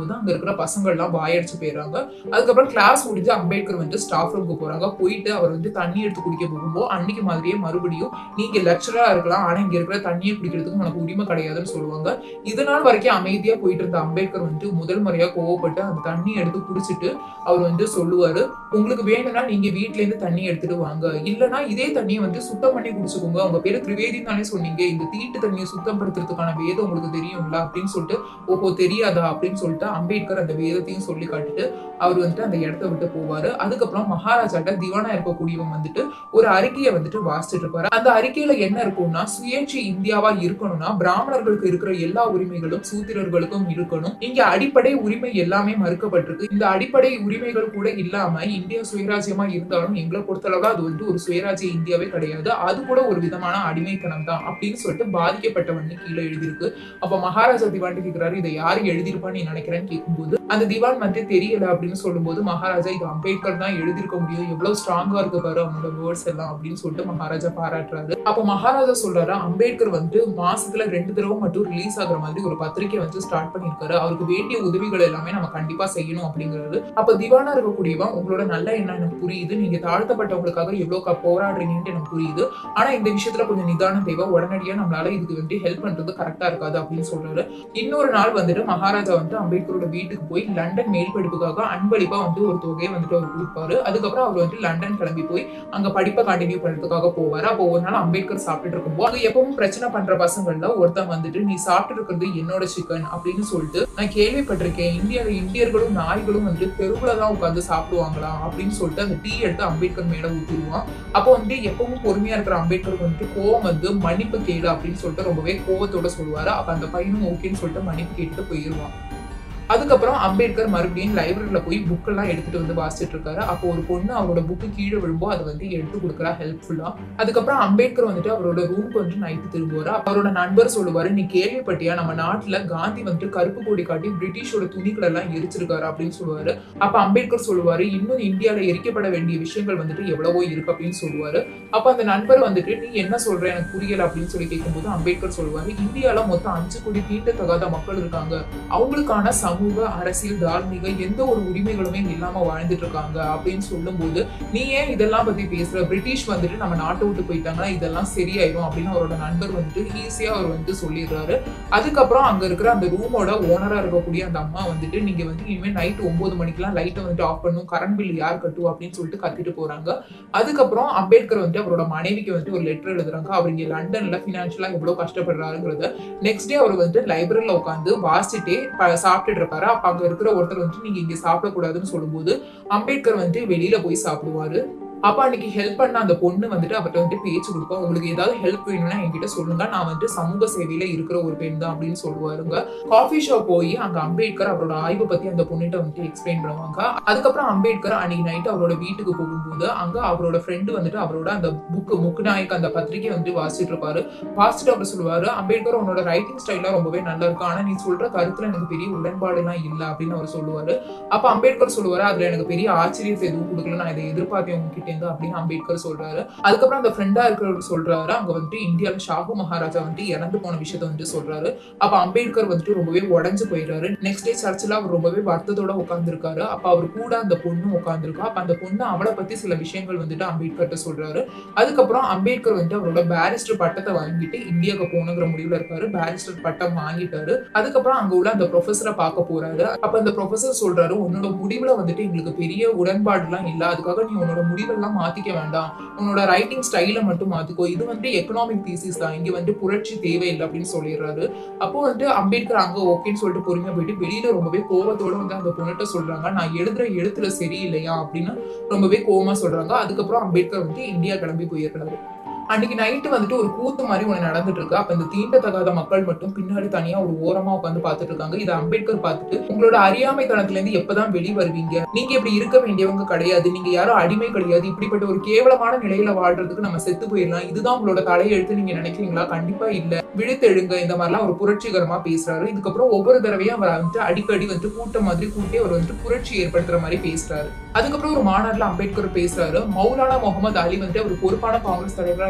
இருக்கிற பசங்க எல்லாம் வாயடிச்சு போயிடுறாங்க அதுக்கப்புறம் கிளாஸ் முடிஞ்சு அம்பேத்கர் வந்து ஸ்டாஃப் ரூமுக்கு போறாங்க போயிட்டு அவர் வந்து தண்ணி எடுத்து குடிக்க போகும்போது அன்னைக்கு மாதிரியே மறுபடியும் நீங்க லெக்சரா இருக்கலாம் ஆனா இங்க இருக்கிற தண்ணியை குடிக்கிறதுக்கு உனக்கு உரிமை கிடையாதுன்னு சொல்லுவாங்க இது நாள் வரைக்கும் அமைதியா போயிட்டு இருந்த அம்பேத்கர் வந்து முதல் முறையா கோவப்பட்டு அந்த தண்ணி எடுத்து குடிச்சிட்டு அவர் வந்து சொல்லுவாரு உங்களுக்கு வேணும்னா நீங்க வீட்ல இருந்து தண்ணி எடுத்துட்டு வாங்க இல்லனா இதே தண்ணியை வந்து சுத்தம் பண்ணி குடிச்சுக்கோங்க உங்க பேரு திரிவேதி தானே சொன்னீங்க இந்த தீட்டு தண்ணியை சுத்தம் படுத்துறதுக்கான வேதம் உங்களுக்கு தெரியும்ல அப்படின்னு சொல்லிட்டு ஓஹோ தெரியாதா அப்படின்னு சொல்லிட்டு அம்பேத்கர் அந்த வேதத்தையும் சொல்லி காட்டிட்டு அவர் வந்துட்டு அந்த இடத்த விட்டு போவாரு அதுக்கப்புறம் மகாராஜாட்ட திவானா இருக்கக்கூடியவன் வந்துட்டு ஒரு அறிக்கையை வந்துட்டு வாசிச்சுட்டு இருப்பாரு அந்த அறிக்கையில என்ன இருக்கும்னா சுயேட்சை இந்தியாவா இருக்கணும்னா பிராமணர்களுக்கு இருக்கிற எல்லா உரிமைகளும் சூத்திரர்களுக்கும் இருக்கணும் இங்க அடிப்படை உரிமை எல்லாமே மறுக்கப்பட்டிருக்கு இந்த அடிப்படை உரிமைகள் கூட இல்லாம இந்தியா சுயராஜ்யமா இருந்தாலும் எங்களை பொறுத்தளவுல அது வந்து ஒரு சுயராஜ்ய இந்தியாவே கிடையாது அது கூட ஒரு விதமான அடிமைத்தனம் தான் அப்படின்னு சொல்லிட்டு பாதிக்கப்பட்டவன் கீழே எழுதியிருக்கு அப்ப மகாராஜா திவான் கேட்கிறாரு இதை யாரு எழுதியிருப்பான்னு நீ நினைக்கிறேன்னு கேட்கும்போது அந்த திவான் வந்து தெரியல அப்படின்னு சொல்லும்போது மகாராஜா இது அம்பேத்கர் தான் எழுதியிருக்க முடியும் எவ்வளவு ஸ்ட்ராங்கா இருக்கு பாரு அவனோட வேர்ட்ஸ் எல்லாம் அப்படின்னு சொல்லிட்டு மகாராஜா பாராட்டுறாரு அப்ப மகாராஜா சொல்றாரு அம்பேத்கர் வந்து மாசத்துல ரெண்டு தடவை மட்டும் ரிலீஸ் ஆகுற மாதிரி ஒரு பத்திரிக்கை வந்து ஸ்டார்ட் பண்ணிருக்காரு அவருக்கு வேண்டிய உதவிகள் எல்லாமே நம்ம கண்டிப்பா செய்யணும் அப்படிங்கிறது அப்ப திவானா இருக்கக்கூடியவன் உங்களோட நல்ல எண்ணம் எனக்கு புரியுது நீங்க தாழ்த்தப்பட்டவங்களுக்காக எவ்வளவு க- போராடுறீங்கன்னு எனக்கு புரியுது ஆனா இந்த விஷயத்துல கொஞ்சம் நிதானம் தேவை உடனடியா நம்மளால இதுக்கு வந்து ஹெல்ப் பண்றது கரெக்டா இருக்காது அப்படின்னு சொல்றாரு இன்னொரு நாள் வந்துட்டு மகாராஜா வந்து அம்பேத்கரோட வீட்டுக்கு போய் லண்டன் மேல் படிப்புக்காக அன்பளிப்பா வந்து ஒரு தொகையை வந்துட்டு அவர் கொடுப்பாரு அதுக்கப்புறம் அவர் வந்து லண்டன் கிளம்பி போய் அங்க படிப்பை கண்டினியூ பண்றதுக்காக போவாரு அப்போ ஒரு நாள் அம்பேத்கர் சாப்பிட்டுட்டு இருக்கும்போது அங்க எப்பவும் பிரச்சனை பண்ற பசங்கள்ல ஒருத்தன் வந்துட்டு நீ சாப்பிட்டு இருக்கிறது என்னோட சிக்கன் அப்படின்னு சொல்லிட்டு நான் கேள்விப்பட்டிருக்கேன் இந்தியால இந்தியர்களும் நாய்களும் வந்து தெருவுல தான் உட்காந்து சாப்பிடுவாங்களா அப்படின்னு சொல்லிட்டு அந்த டீ எடுத்து அம்பேத்கர் மேல ஊத்திடுவான் அப்போ வந்து எப்பவும் பொறுமையா இருக்கிற அம்பேத்கர் வந்துட்டு கோவம் வந்து மன்னிப்பு கேளு அப்படின்னு சொல்லிட்டு ரொம்பவே கோவத்தோட சொல்லுவாரு அப்ப அந்த பையனும் ஓகேன்னு சொல்லிட்டு மன்னிப்பு கேட்டுட்டு போயிருவான் அதுக்கப்புறம் அம்பேத்கர் மறுபடியும் லைப்ரரியில போய் புக்கெல்லாம் எடுத்துட்டு வந்து வாசிச்சுட்டு இருக்காரு அப்போ ஒரு பொண்ணு அவரோட புக்கு கீழே விழும்போ அதை வந்து எடுத்து கொடுக்குறா ஹெல்ப்ஃபுல்லா அதுக்கப்புறம் அம்பேத்கர் வந்துட்டு அவரோட ரூம்க்கு வந்து நைட்டு திரும்புவாரு அவரோட நண்பர் சொல்லுவாரு நீ கேள்விப்பட்டியா நம்ம நாட்டுல காந்தி வந்துட்டு கருப்பு கொடி காட்டி பிரிட்டிஷோட துணிகளை எல்லாம் எரிச்சிருக்காரு அப்படின்னு சொல்லுவாரு அப்ப அம்பேத்கர் சொல்லுவாரு இன்னும் இந்தியால எரிக்கப்பட வேண்டிய விஷயங்கள் வந்துட்டு எவ்வளவோ இருக்கு அப்படின்னு சொல்லுவாரு அப்ப அந்த நண்பர் வந்துட்டு நீ என்ன சொல்ற எனக்கு புரியல அப்படின்னு சொல்லி கேட்கும்போது அம்பேத்கர் சொல்லுவாரு இந்தியால மொத்தம் அஞ்சு கோடி தீண்டத்தகாத மக்கள் இருக்காங்க அவங்களுக்கான சமூக அரசியல் தார்மீக எந்த ஒரு உரிமைகளுமே இல்லாம வாழ்ந்துட்டு இருக்காங்க அப்படின்னு சொல்லும்போது நீ ஏன் இதெல்லாம் பத்தி பேசுற பிரிட்டிஷ் வந்துட்டு நம்ம நாட்டை விட்டு போயிட்டாங்கன்னா இதெல்லாம் சரியாயிரும் அப்படின்னு அவரோட நண்பர் வந்துட்டு ஈஸியா அவர் வந்து சொல்லிடுறாரு அதுக்கப்புறம் அங்க இருக்கிற அந்த ரூமோட ஓனரா இருக்கக்கூடிய அந்த அம்மா வந்துட்டு நீங்க வந்து இனிமே நைட் ஒன்பது மணிக்கெல்லாம் லைட்டை வந்துட்டு ஆஃப் பண்ணும் கரண்ட் பில் யார் கட்டுவா அப்படின்னு சொல்லிட்டு கத்திட்டு போறாங்க அதுக்கப்புறம் அம்பேத்கர் வந்து அவரோட மனைவிக்கு வந்து ஒரு லெட்டர் எழுதுறாங்க அவர் இங்க லண்டன்ல பினான்சியலா எவ்வளவு கஷ்டப்படுறாருங்கிறத நெக்ஸ்ட் டே அவர் வந்து லைப்ரரியில உட்காந்து வாசிச்சுட்டே ப- சாப்பிட்டுட்டு இருப்பாரு அப்ப அங்க இருக்கிற ஒருத்தர் வந்து நீங்க இங்க சாப்பிடக்கூடாதுன்னு சொல்லும்போது அம்பேத்கர் வந்து வெளியில போய் சாப்பிடுவாரு அப்ப அன்னைக்கு ஹெல்ப் பண்ண அந்த பொண்ணு வந்துட்டு அவர்கிட்ட வந்துட்டு பேச்சு கொடுப்பா உங்களுக்கு ஏதாவது ஹெல்ப் வேணும்னா என்கிட்ட சொல்லுங்க நான் வந்துட்டு சமூக சேவையில இருக்கிற ஒரு பெண் தான் அப்படின்னு சொல்லுவாருங்க காஃபி ஷாப் போய் அங்க அம்பேத்கர் அவரோட ஆய்வை பத்தி அந்த பொண்ணுகிட்ட வந்துட்டு எக்ஸ்பிளைன் பண்ணுவாங்க அதுக்கப்புறம் அம்பேத்கர் அன்னைக்கு நைட் அவரோட வீட்டுக்கு போகும்போது அங்க அவரோட ஃப்ரெண்டு வந்துட்டு அவரோட அந்த புக்கு முக்கு நாயக் அந்த பத்திரிகை வந்து வாசிச்சுட்டு இருப்பாரு வாசிச்சுட்டு அவர் சொல்லுவாரு அம்பேத்கர் உன்னோட ரைட்டிங் ஸ்டைலாம் ரொம்பவே நல்லா இருக்கும் ஆனா நீ சொல்ற கருத்துல எனக்கு பெரிய உடன்பாடு எல்லாம் இல்ல அப்படின்னு அவர் சொல்லுவாரு அப்ப அம்பேத்கர் சொல்லுவாரு அதுல எனக்கு பெரிய ஆச்சரியத்தை எதுவும் கொடுக்கல நான் இதை எதிர்பார்த்தேன் உங்ககிட்ட இருந்து அப்படின்னு அம்பேத்கர் சொல்றாரு அதுக்கப்புறம் அந்த ஃப்ரெண்டா இருக்கிறவர் சொல்றாரு அங்க வந்துட்டு இந்தியால ஷாஹு மகாராஜா வந்துட்டு இறந்து போன விஷயத்த வந்துட்டு சொல்றாரு அப்ப அம்பேத்கர் வந்துட்டு ரொம்பவே உடஞ்சு போயிடுறாரு நெக்ஸ்ட் டே சர்ச்சில் அவர் ரொம்பவே வருத்தத்தோட உட்காந்துருக்காரு அப்ப அவர் கூட அந்த பொண்ணு உட்காந்துருக்கா அப்ப அந்த பொண்ணு அவளை பத்தி சில விஷயங்கள் வந்துட்டு அம்பேத்கர்ட்ட சொல்றாரு அதுக்கப்புறம் அம்பேத்கர் வந்துட்டு அவரோட பேரிஸ்டர் பட்டத்தை வாங்கிட்டு இந்தியாவுக்கு போகணுங்கிற முடிவுல இருக்காரு பேரிஸ்டர் பட்டம் வாங்கிட்டாரு அதுக்கப்புறம் அங்க உள்ள அந்த ப்ரொஃபஸரை பார்க்க போறாரு அப்ப அந்த ப்ரொஃபசர் சொல்றாரு உன்னோட முடிவுல வந்துட்டு எங்களுக்கு பெரிய உடன்பாடு எல்லாம் இல்ல அதுக்காக நீ உன்னோட முடிவெல்லாம் மாத்திக்க வேண்டாம் உன்னோட ரைட்டிங் ஸ்டைலை மட்டும் மாத்திக்கோ இது வந்துட்டு எக்கனாமிக் தீசிஸ் தான் இங்க வந்துட்டு புரட்சி தேவையில்லை அப்படின்னு சொல்லிடுறாரு அப்போ வந்துட்டு அம்பேத்கர் அங்க ஓகேன்னு சொல்லிட்டு பொறுமையா போயிட்டு வெளியில ரொம்பவே கோவத்தோட வந்து அந்த பொண்ணுகிட்ட சொல்றாங்க நான் எழுதுற எழுத்துல சரியில்லையா அப்படின்னு ரொம்பவே கோவமா சொல்றாங்க அதுக்கப்புறம் அம்பேத்கர் வந்து இந்தியா கிளம்பி போயிடுறாரு அன்னைக்கு நைட்டு வந்துட்டு ஒரு கூத்து மாதிரி ஒண்ணு நடந்துட்டு இருக்கு அப்ப இந்த தீண்டத்தகாத மக்கள் மட்டும் பின்னாடி தனியா ஒரு ஓரமா உட்காந்து பார்த்துட்டு இருக்காங்க இதை அம்பேத்கர் பார்த்துட்டு உங்களோட அறியாமைத்தனத்துல இருந்து எப்பதான் வெளி வருவீங்க நீங்க இப்படி இருக்க வேண்டியவங்க கிடையாது நீங்க யாரும் அடிமை கிடையாது இப்படிப்பட்ட ஒரு கேவலமான நிலையில வாழ்றதுக்கு நம்ம செத்து போயிடலாம் இதுதான் உங்களோட தலையெழுத்து நீங்க நினைக்கிறீங்களா கண்டிப்பா இல்ல விழுத்தெழுங்க இந்த மாதிரிலாம் ஒரு புரட்சிகரமா பேசுறாரு இதுக்கப்புறம் ஒவ்வொரு தடவையும் அவர் வந்துட்டு அடிக்கடி வந்துட்டு கூட்டம் மாதிரி கூட்டி அவர் வந்துட்டு புரட்சி ஏற்படுத்துற மாதிரி பேசுறாரு அதுக்கப்புறம் ஒரு மாநாடுல அம்பேத்கர் பேசுறாரு மௌலானா முகமது அலி வந்துட்டு அவர் பொறுப்பான காங்கிரஸ் தலைவரா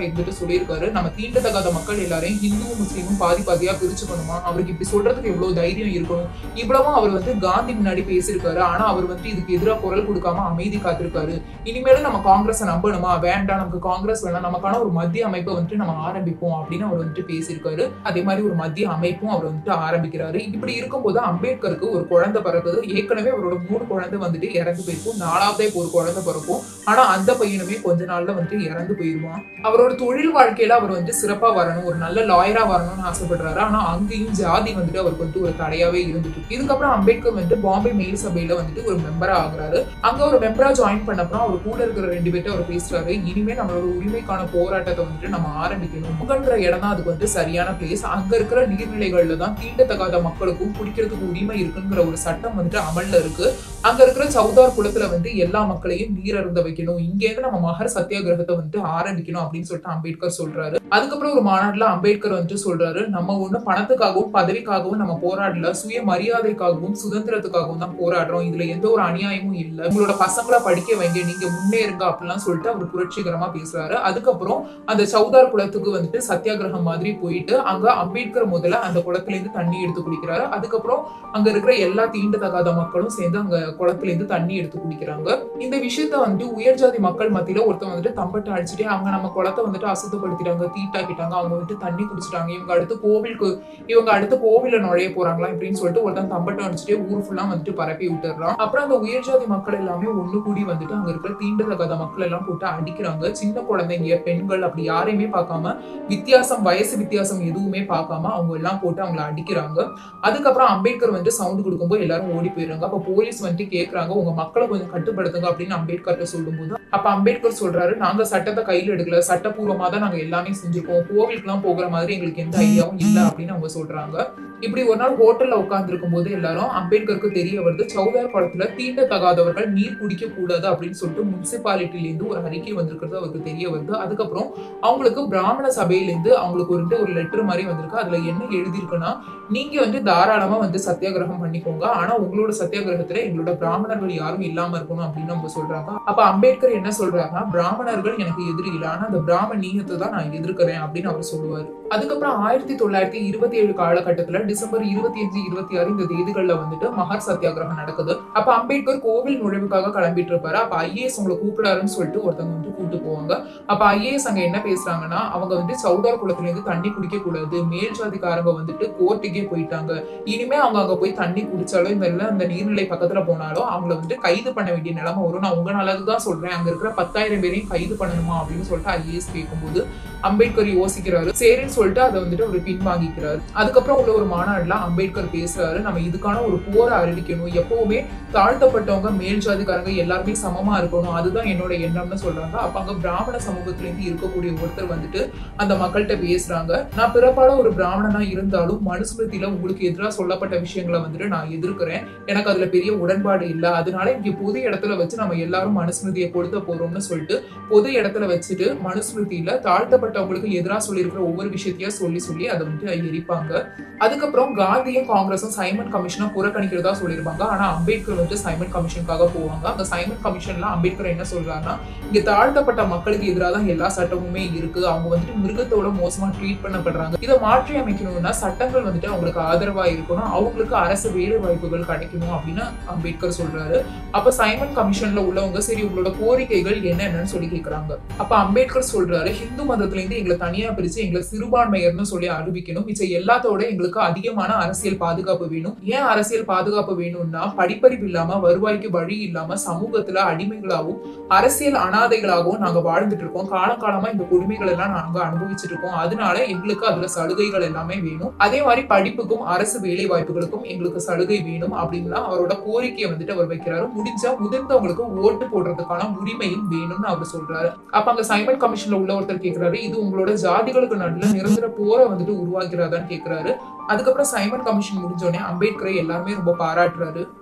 இருந்துட்டு சொல்லியிருக்காரு நம்ம தீண்டத்தகாத மக்கள் எல்லாரையும் ஹிந்துவும் முஸ்லீமும் பாதி பாதியா பிரிச்சுக்கணுமா அவருக்கு இப்படி சொல்றதுக்கு எவ்வளவு தைரியம் இருக்கணும் இவ்வளவும் அவர் வந்து காந்தி முன்னாடி பேசியிருக்காரு ஆனா அவர் வந்து இதுக்கு எதிராக குரல் கொடுக்காம அமைதி காத்திருக்காரு இனிமேலும் நம்ம காங்கிரஸை நம்பணுமா வேண்டாம் நமக்கு காங்கிரஸ் வேணாம் நமக்கான ஒரு மத்திய அமைப்பை வந்துட்டு நம்ம ஆரம்பிப்போம் அப்படின்னு அவர் வந்துட்டு பேசியிருக்காரு அதே மாதிரி ஒரு மத்திய அமைப்பும் அவர் வந்துட்டு ஆரம்பிக்கிறாரு இப்படி இருக்கும்போது அம்பேத்கருக்கு ஒரு குழந்தை பிறக்குது ஏற்கனவே அவரோட மூணு குழந்தை வந்துட்டு இறந்து போயிருக்கும் நாலாவதே இப்போ ஒரு குழந்தை பிறக்கும் ஆனா அந்த பையனுமே கொஞ்ச நாள்ல வந்துட்டு இறந்து போயிருவான் அவரோட தொழில் வாழ்க்கையில அவர் வந்து சிறப்பா வரணும் ஒரு நல்ல லாயரா வரணும்னு ஆசைப்படுறாரு ஆனா அங்கேயும் ஜாதி வந்துட்டு அவருக்கு வந்து ஒரு தடையாவே இருந்துட்டு இருக்கு. இதுக்கப்புறம் அம்பேத்கர் வந்துட்டு பாம்பே மேல் சபையில வந்துட்டு ஒரு மெம்பரா ஆகுறாரு அங்க ஒரு மெம்பரா ஜாயின் பண்ணப்பறம் அவர் கூட இருக்கிற ரெண்டு பேர்ட்ட அவர் பேசுறாரு இனிமே நம்மளோட உரிமைக்கான போராட்டத்தை வந்துட்டு நம்ம ஆரம்பிக்கணும் முகன்ற இடம் தான் அதுக்கு வந்து சரியான பிளேஸ் அங்க இருக்கிற நீர்நிலைகள்ல தான் தீண்டத்தகாத மக்களுக்கும் குடிக்கிறதுக்கு உரிமை இருக்குங்கிற ஒரு சட்டம் வந்துட்டு அமல்ல இருக்கு அங்க இருக்கிற சவுதார் குளத்துல வந்து எல்லா மக்களையும் நீர் அருந்த வைக்கணும் இங்க இருந்து நம்ம மகர் சத்தியாகிரகத்தை வந்துட்டு ஆரம்பிக்கணும் அப்படின்னு சொல்லிட்டு அம்பேத்கர் சொல்றாரு அதுக்கப்புறம் ஒரு மாநாட்டுல அம்பேத்கர் வந்துட்டு சொல்றாரு நம்ம ஒண்ணு பணத்துக்காகவும் பதவிக்காகவும் நம்ம போராடல சுய மரியாதைக்காகவும் சுதந்திரத்துக்காகவும் தான் போராடுறோம் இதுல எந்த ஒரு அநியாயமும் இல்ல உங்களோட பசங்களை படிக்க வைங்க நீங்க முன்னேறுங்க அப்படிலாம் சொல்லிட்டு அவர் புரட்சிகரமா பேசுறாரு அதுக்கப்புறம் அந்த சவுதார் குளத்துக்கு வந்துட்டு சத்தியாகிரகம் மாதிரி போயிட்டு அங்க அம்பேத்கர் முதல்ல அந்த குளத்துல இருந்து தண்ணி எடுத்து குடிக்கிறாரு அதுக்கப்புறம் அங்க இருக்கிற எல்லா தீண்டத்தகாத மக்களும் சேர்ந்து அங்க குளத்துல இருந்து தண்ணி எடுத்து குடிக்கிறாங்க இந்த விஷயத்த வந்துட்டு உயர் ஜாதி மக்கள் மத்தியில ஒருத்தன் வந்துட்டு தம்பட்டை அடிச்சுட்டு அவங்க நம்ம குளத்தை வந்துட்டு அசுத்தப்படுத்திட்டாங்க தீட்டாக்கிட்டாங்க அவங்க வந்துட்டு தண்ணி குடிச்சிட்டாங்க இவங்க அடுத்து கோவிலுக்கு இவங்க அடுத்து கோவில நுழைய போறாங்களா இப்படின்னு சொல்லிட்டு ஒருத்தன் தம்பட்டை அடிச்சுட்டே ஊர் ஃபுல்லா வந்துட்டு பரப்பி விட்டுறான் அப்புறம் அந்த உயர் ஜாதி மக்கள் எல்லாமே ஒண்ணு கூடி வந்துட்டு அங்க இருக்கிற தீண்டத்தகாத மக்கள் எல்லாம் போட்டு அடிக்கிறாங்க சின்ன குழந்தைங்க பெண்கள் அப்படி யாரையுமே பார்க்காம வித்தியாசம் வயசு வித்தியாசம் எதுவுமே பார்க்காம அவங்க எல்லாம் போட்டு அவங்கள அடிக்கிறாங்க அதுக்கப்புறம் அம்பேத்கர் வந்துட்டு சவுண்ட் கொடுக்கும்போது எல்லாரும் ஓடி போயிடுறாங்க அப்ப போலீஸ் வந்துட்டு கேக்குறாங்க உங்க மக்களை கொஞ்சம் கட்டுப்படுத்துங்க அப்படின்னு அம்பேத்கர்ட்ட சொல்லும்போது அப்ப அம்பேத்கர் சொல்றாரு நாங்க சட்டத்தை கையில எடுக்கல சட்டப்பூர்வமா தான் நாங்க எல்லாமே செஞ்சிருக்கோம் கோவிலுக்கு எல்லாம் போகிற மாதிரி எங்களுக்கு எந்த ஐடியாவும் இல்ல அப்படின்னு அவங்க சொல்றாங்க இப்படி ஒரு நாள் ஹோட்டல்ல உட்கார்ந்து இருக்கும் போது எல்லாரும் அம்பேத்கருக்கு தெரிய வருது சௌதார் குளத்துல தீண்டத்தகாதவர்கள் நீர் குடிக்க கூடாது அப்படின்னு சொல்லிட்டு முனிசிபாலிட்டில இருந்து ஒரு அறிக்கை வந்திருக்கிறது அவருக்கு தெரிய வருது அதுக்கப்புறம் அவங்களுக்கு பிராமண சபையில இருந்து அவங்களுக்கு ஒரு ஒரு லெட்டர் மாதிரி வந்திருக்கு அதுல என்ன எழுதியிருக்குன்னா நீங்க வந்து தாராளமா வந்து சத்தியாகிரகம் பண்ணிக்கோங்க ஆனா உங்களோட சத்தியாகிரகத்துல எங்களோட பிராமணர்கள் யாரும் இல்லாம இருக்கணும் அப்படின்னு அவங்க சொல்றாங்க அப்ப அம்பேத்கர் என்ன சொல்றாருன்னா பிராமணர்கள் எனக்கு எதிரி இல்லை ஆனா அந்த பிராமணியத்தை தான் நான் எதிர்க்கிறேன் அப்படின்னு அவர் சொல்லுவாரு அதுக்கப்புறம் ஆயிரத்தி தொள்ளாயிரத்தி இருபத்தி ஏழு காலகட்டத்துல டிசம்பர் இருபத்தி அஞ்சு இருபத்தி ஆறு இந்த தேதிகள்ல வந்துட்டு மகர் சத்தியாகிரகம் நடக்குது அப்ப அம்பேத்கர் கோவில் நுழைவுக்காக கிளம்பிட்டு இருப்பாரு அப்ப ஐஏஎஸ் உங்களை கூப்பிடாருன்னு சொல்லிட்டு ஒருத்தவங்க வந்து கூப்பிட்டு போவாங்க அப்ப ஐஏஎஸ் அங்க என்ன பேசுறாங்கன்னா அவங்க வந்து சவுதார் குளத்துல இருந்து தண்ணி குடிக்க கூடாது மேல் ஜாதிக்காரங்க வந்துட்டு கோர்ட்டுக்கே போயிட்டாங்க இனிமே அவங்க அங்க போய் தண்ணி குடிச்சாலும் இந்த இல்ல அந்த நீர்நிலை பக்கத்துல போனாலும் அவங்கள வந்துட்டு கைது பண்ண வேண்டிய நிலைமை வரும் நான் உங்க நல்லதுதான் சொல்றேன் அங்க இருக்கிற பத்தாயிரம் பேரையும் கைது பண்ணணுமா அப்படின்னு சொல்லிட்டு ஐஏஎஸ் கேட்கும்போது அம்பேத்கர் யோசிக்கிறாரு சரின்னு சொல்லிட்டு அதை வந்துட்டு அவர் பின்வாங்கிக்கிறாரு அதுக்கப்புறம் உள்ள ஒரு மாநாடுல அம்பேத்கர் பேசுறாரு நம்ம இதுக்கான ஒரு போரை அறிவிக்கணும் எப்பவுமே தாழ்த்தப்பட்டவங்க மேல் ஜாதிக்காரங்க எல்லாருமே சமமா இருக்கணும் அதுதான் என்னோட எண்ணம்னு சொல்றாங்க அப்ப அங்க பிராமண சமூகத்துல இருந்து இருக்கக்கூடிய ஒருத்தர் வந்துட்டு அந்த மக்கள்கிட்ட பேசுறாங்க நான் பிறப்பால ஒரு பிராமணனா இருந்தாலும் மனுஸ்மிருதியில உங்களுக்கு எதிராக சொல்லப்பட்ட விஷயங்களை வந்துட்டு நான் எதிர்க்கிறேன் எனக்கு அதுல பெரிய உடன்பாடு இல்ல அதனால இங்க பொது இடத்துல வச்சு நம்ம எல்லாரும் மனுஸ்மிருதியை கொடுத்த போறோம்னு சொல்லிட்டு பொது இடத்துல வச்சுட்டு மனுஸ்மிருதியில தாழ்த்தப்பட்டவங்களுக்கு எதிராக சொல்லியிருக்கிற ஒவ்வொரு விஷயத்தையும் சொல்லி சொல்லி அதை வந்துட்டு எரிப்பாங்க அதுக்கப்புறம் காந்தியும் காங்கிரஸும் சைமன் கமிஷனை புறக்கணிக்கிறதா சொல்லியிருப்பாங்க ஆனா அம்பேத்கர் வந்து சைமன் கமிஷனுக்காக போவாங்க அந்த சைமன் கமிஷன்ல அம்பேத்கர் என்ன சொல்றாருன்னா இங்க தாழ்த்தப்பட்ட மக்களுக்கு எதிராக தான் எல்லா சட்டமுமே இருக்கு அவங்க வந்துட்டு மிருகத்தோட மோசமா ட்ரீட் பண்ணப்படுறாங்க இதை மாற்றி அமைக்கணும்னா சட்டங்கள் வந்துட்டு அவங்களுக்கு ஆதரவா இருக்கணும் அவங்களுக்கு அரசு வேலை வாய்ப்புகள் கிடைக்கணும் அப்படின்னு அம்பேத்கர் சொல்றாரு அப்ப சைமன் கமிஷன்ல உள்ளவங்க சரி உங்களோட கோரிக்கைகள் என்னென்னு சொல்லி கேக்குறாங்க அப்ப அம்பேத்கர் சொல்றாரு ஹிந்து மதத்துல இருந்து எங்களை தனியா பிரிச்சு எங்களை சிறுபான்மையர்னு சொல்லி அறிவிக்கணும் மிச்சம் எல்லாத்தோட எங்களுக்கு அதிகமான அரசியல் பாதுகாப்பு வேணும் ஏன் அரசியல் பாதுகாப்பு வேணும்னா படிப்பறிவு இல்லாம வருவாய்க்கு வழி இல்லாம சமூகத்துல அடிமைகளாகவும் அரசியல் அனாதைகளாகவும் நாங்க வாழ்ந்துட்டு இருக்கோம் காலம் காலமா இந்த கொடுமைகள் எல்லாம் நாங்க அனுபவிச்சுட்டு இருக்கோம் அதனால எங்களுக்கு அதுல சலுகைகள் எல்லாமே வேணும் அதே மாதிரி படிப்புக்கும் அரசு வேலை வாய்ப்புகளுக்கும் எங்களுக்கு சலுகை வேணும் அப்படின்லாம் அவரோட கோரிக்கையை வந்துட்டு அவர் வைக்கிறாரு முடிஞ்சா முதிர்ந்தவங்களுக்கு ஓட்டு போடுறதுக்கான உரிமையும் வேணும்னு அவர் சொல்றாரு அப்ப அங்க சைமன் கமிஷன்ல உள்ள ஒருத்தர் கேக்குறாரு இது உங்களோட ஜாதிகளுக்கு நடுல நிரந்தர போரை வந்துட்டு உருவாக்கிறாதான்னு கேக்குறாரு அதுக்கப்புறம் சைமன் கமிஷன் முடிஞ்சோடனே அம்பேத்கரை எல்லாருமே ரொம்ப பாராட்டுறாரு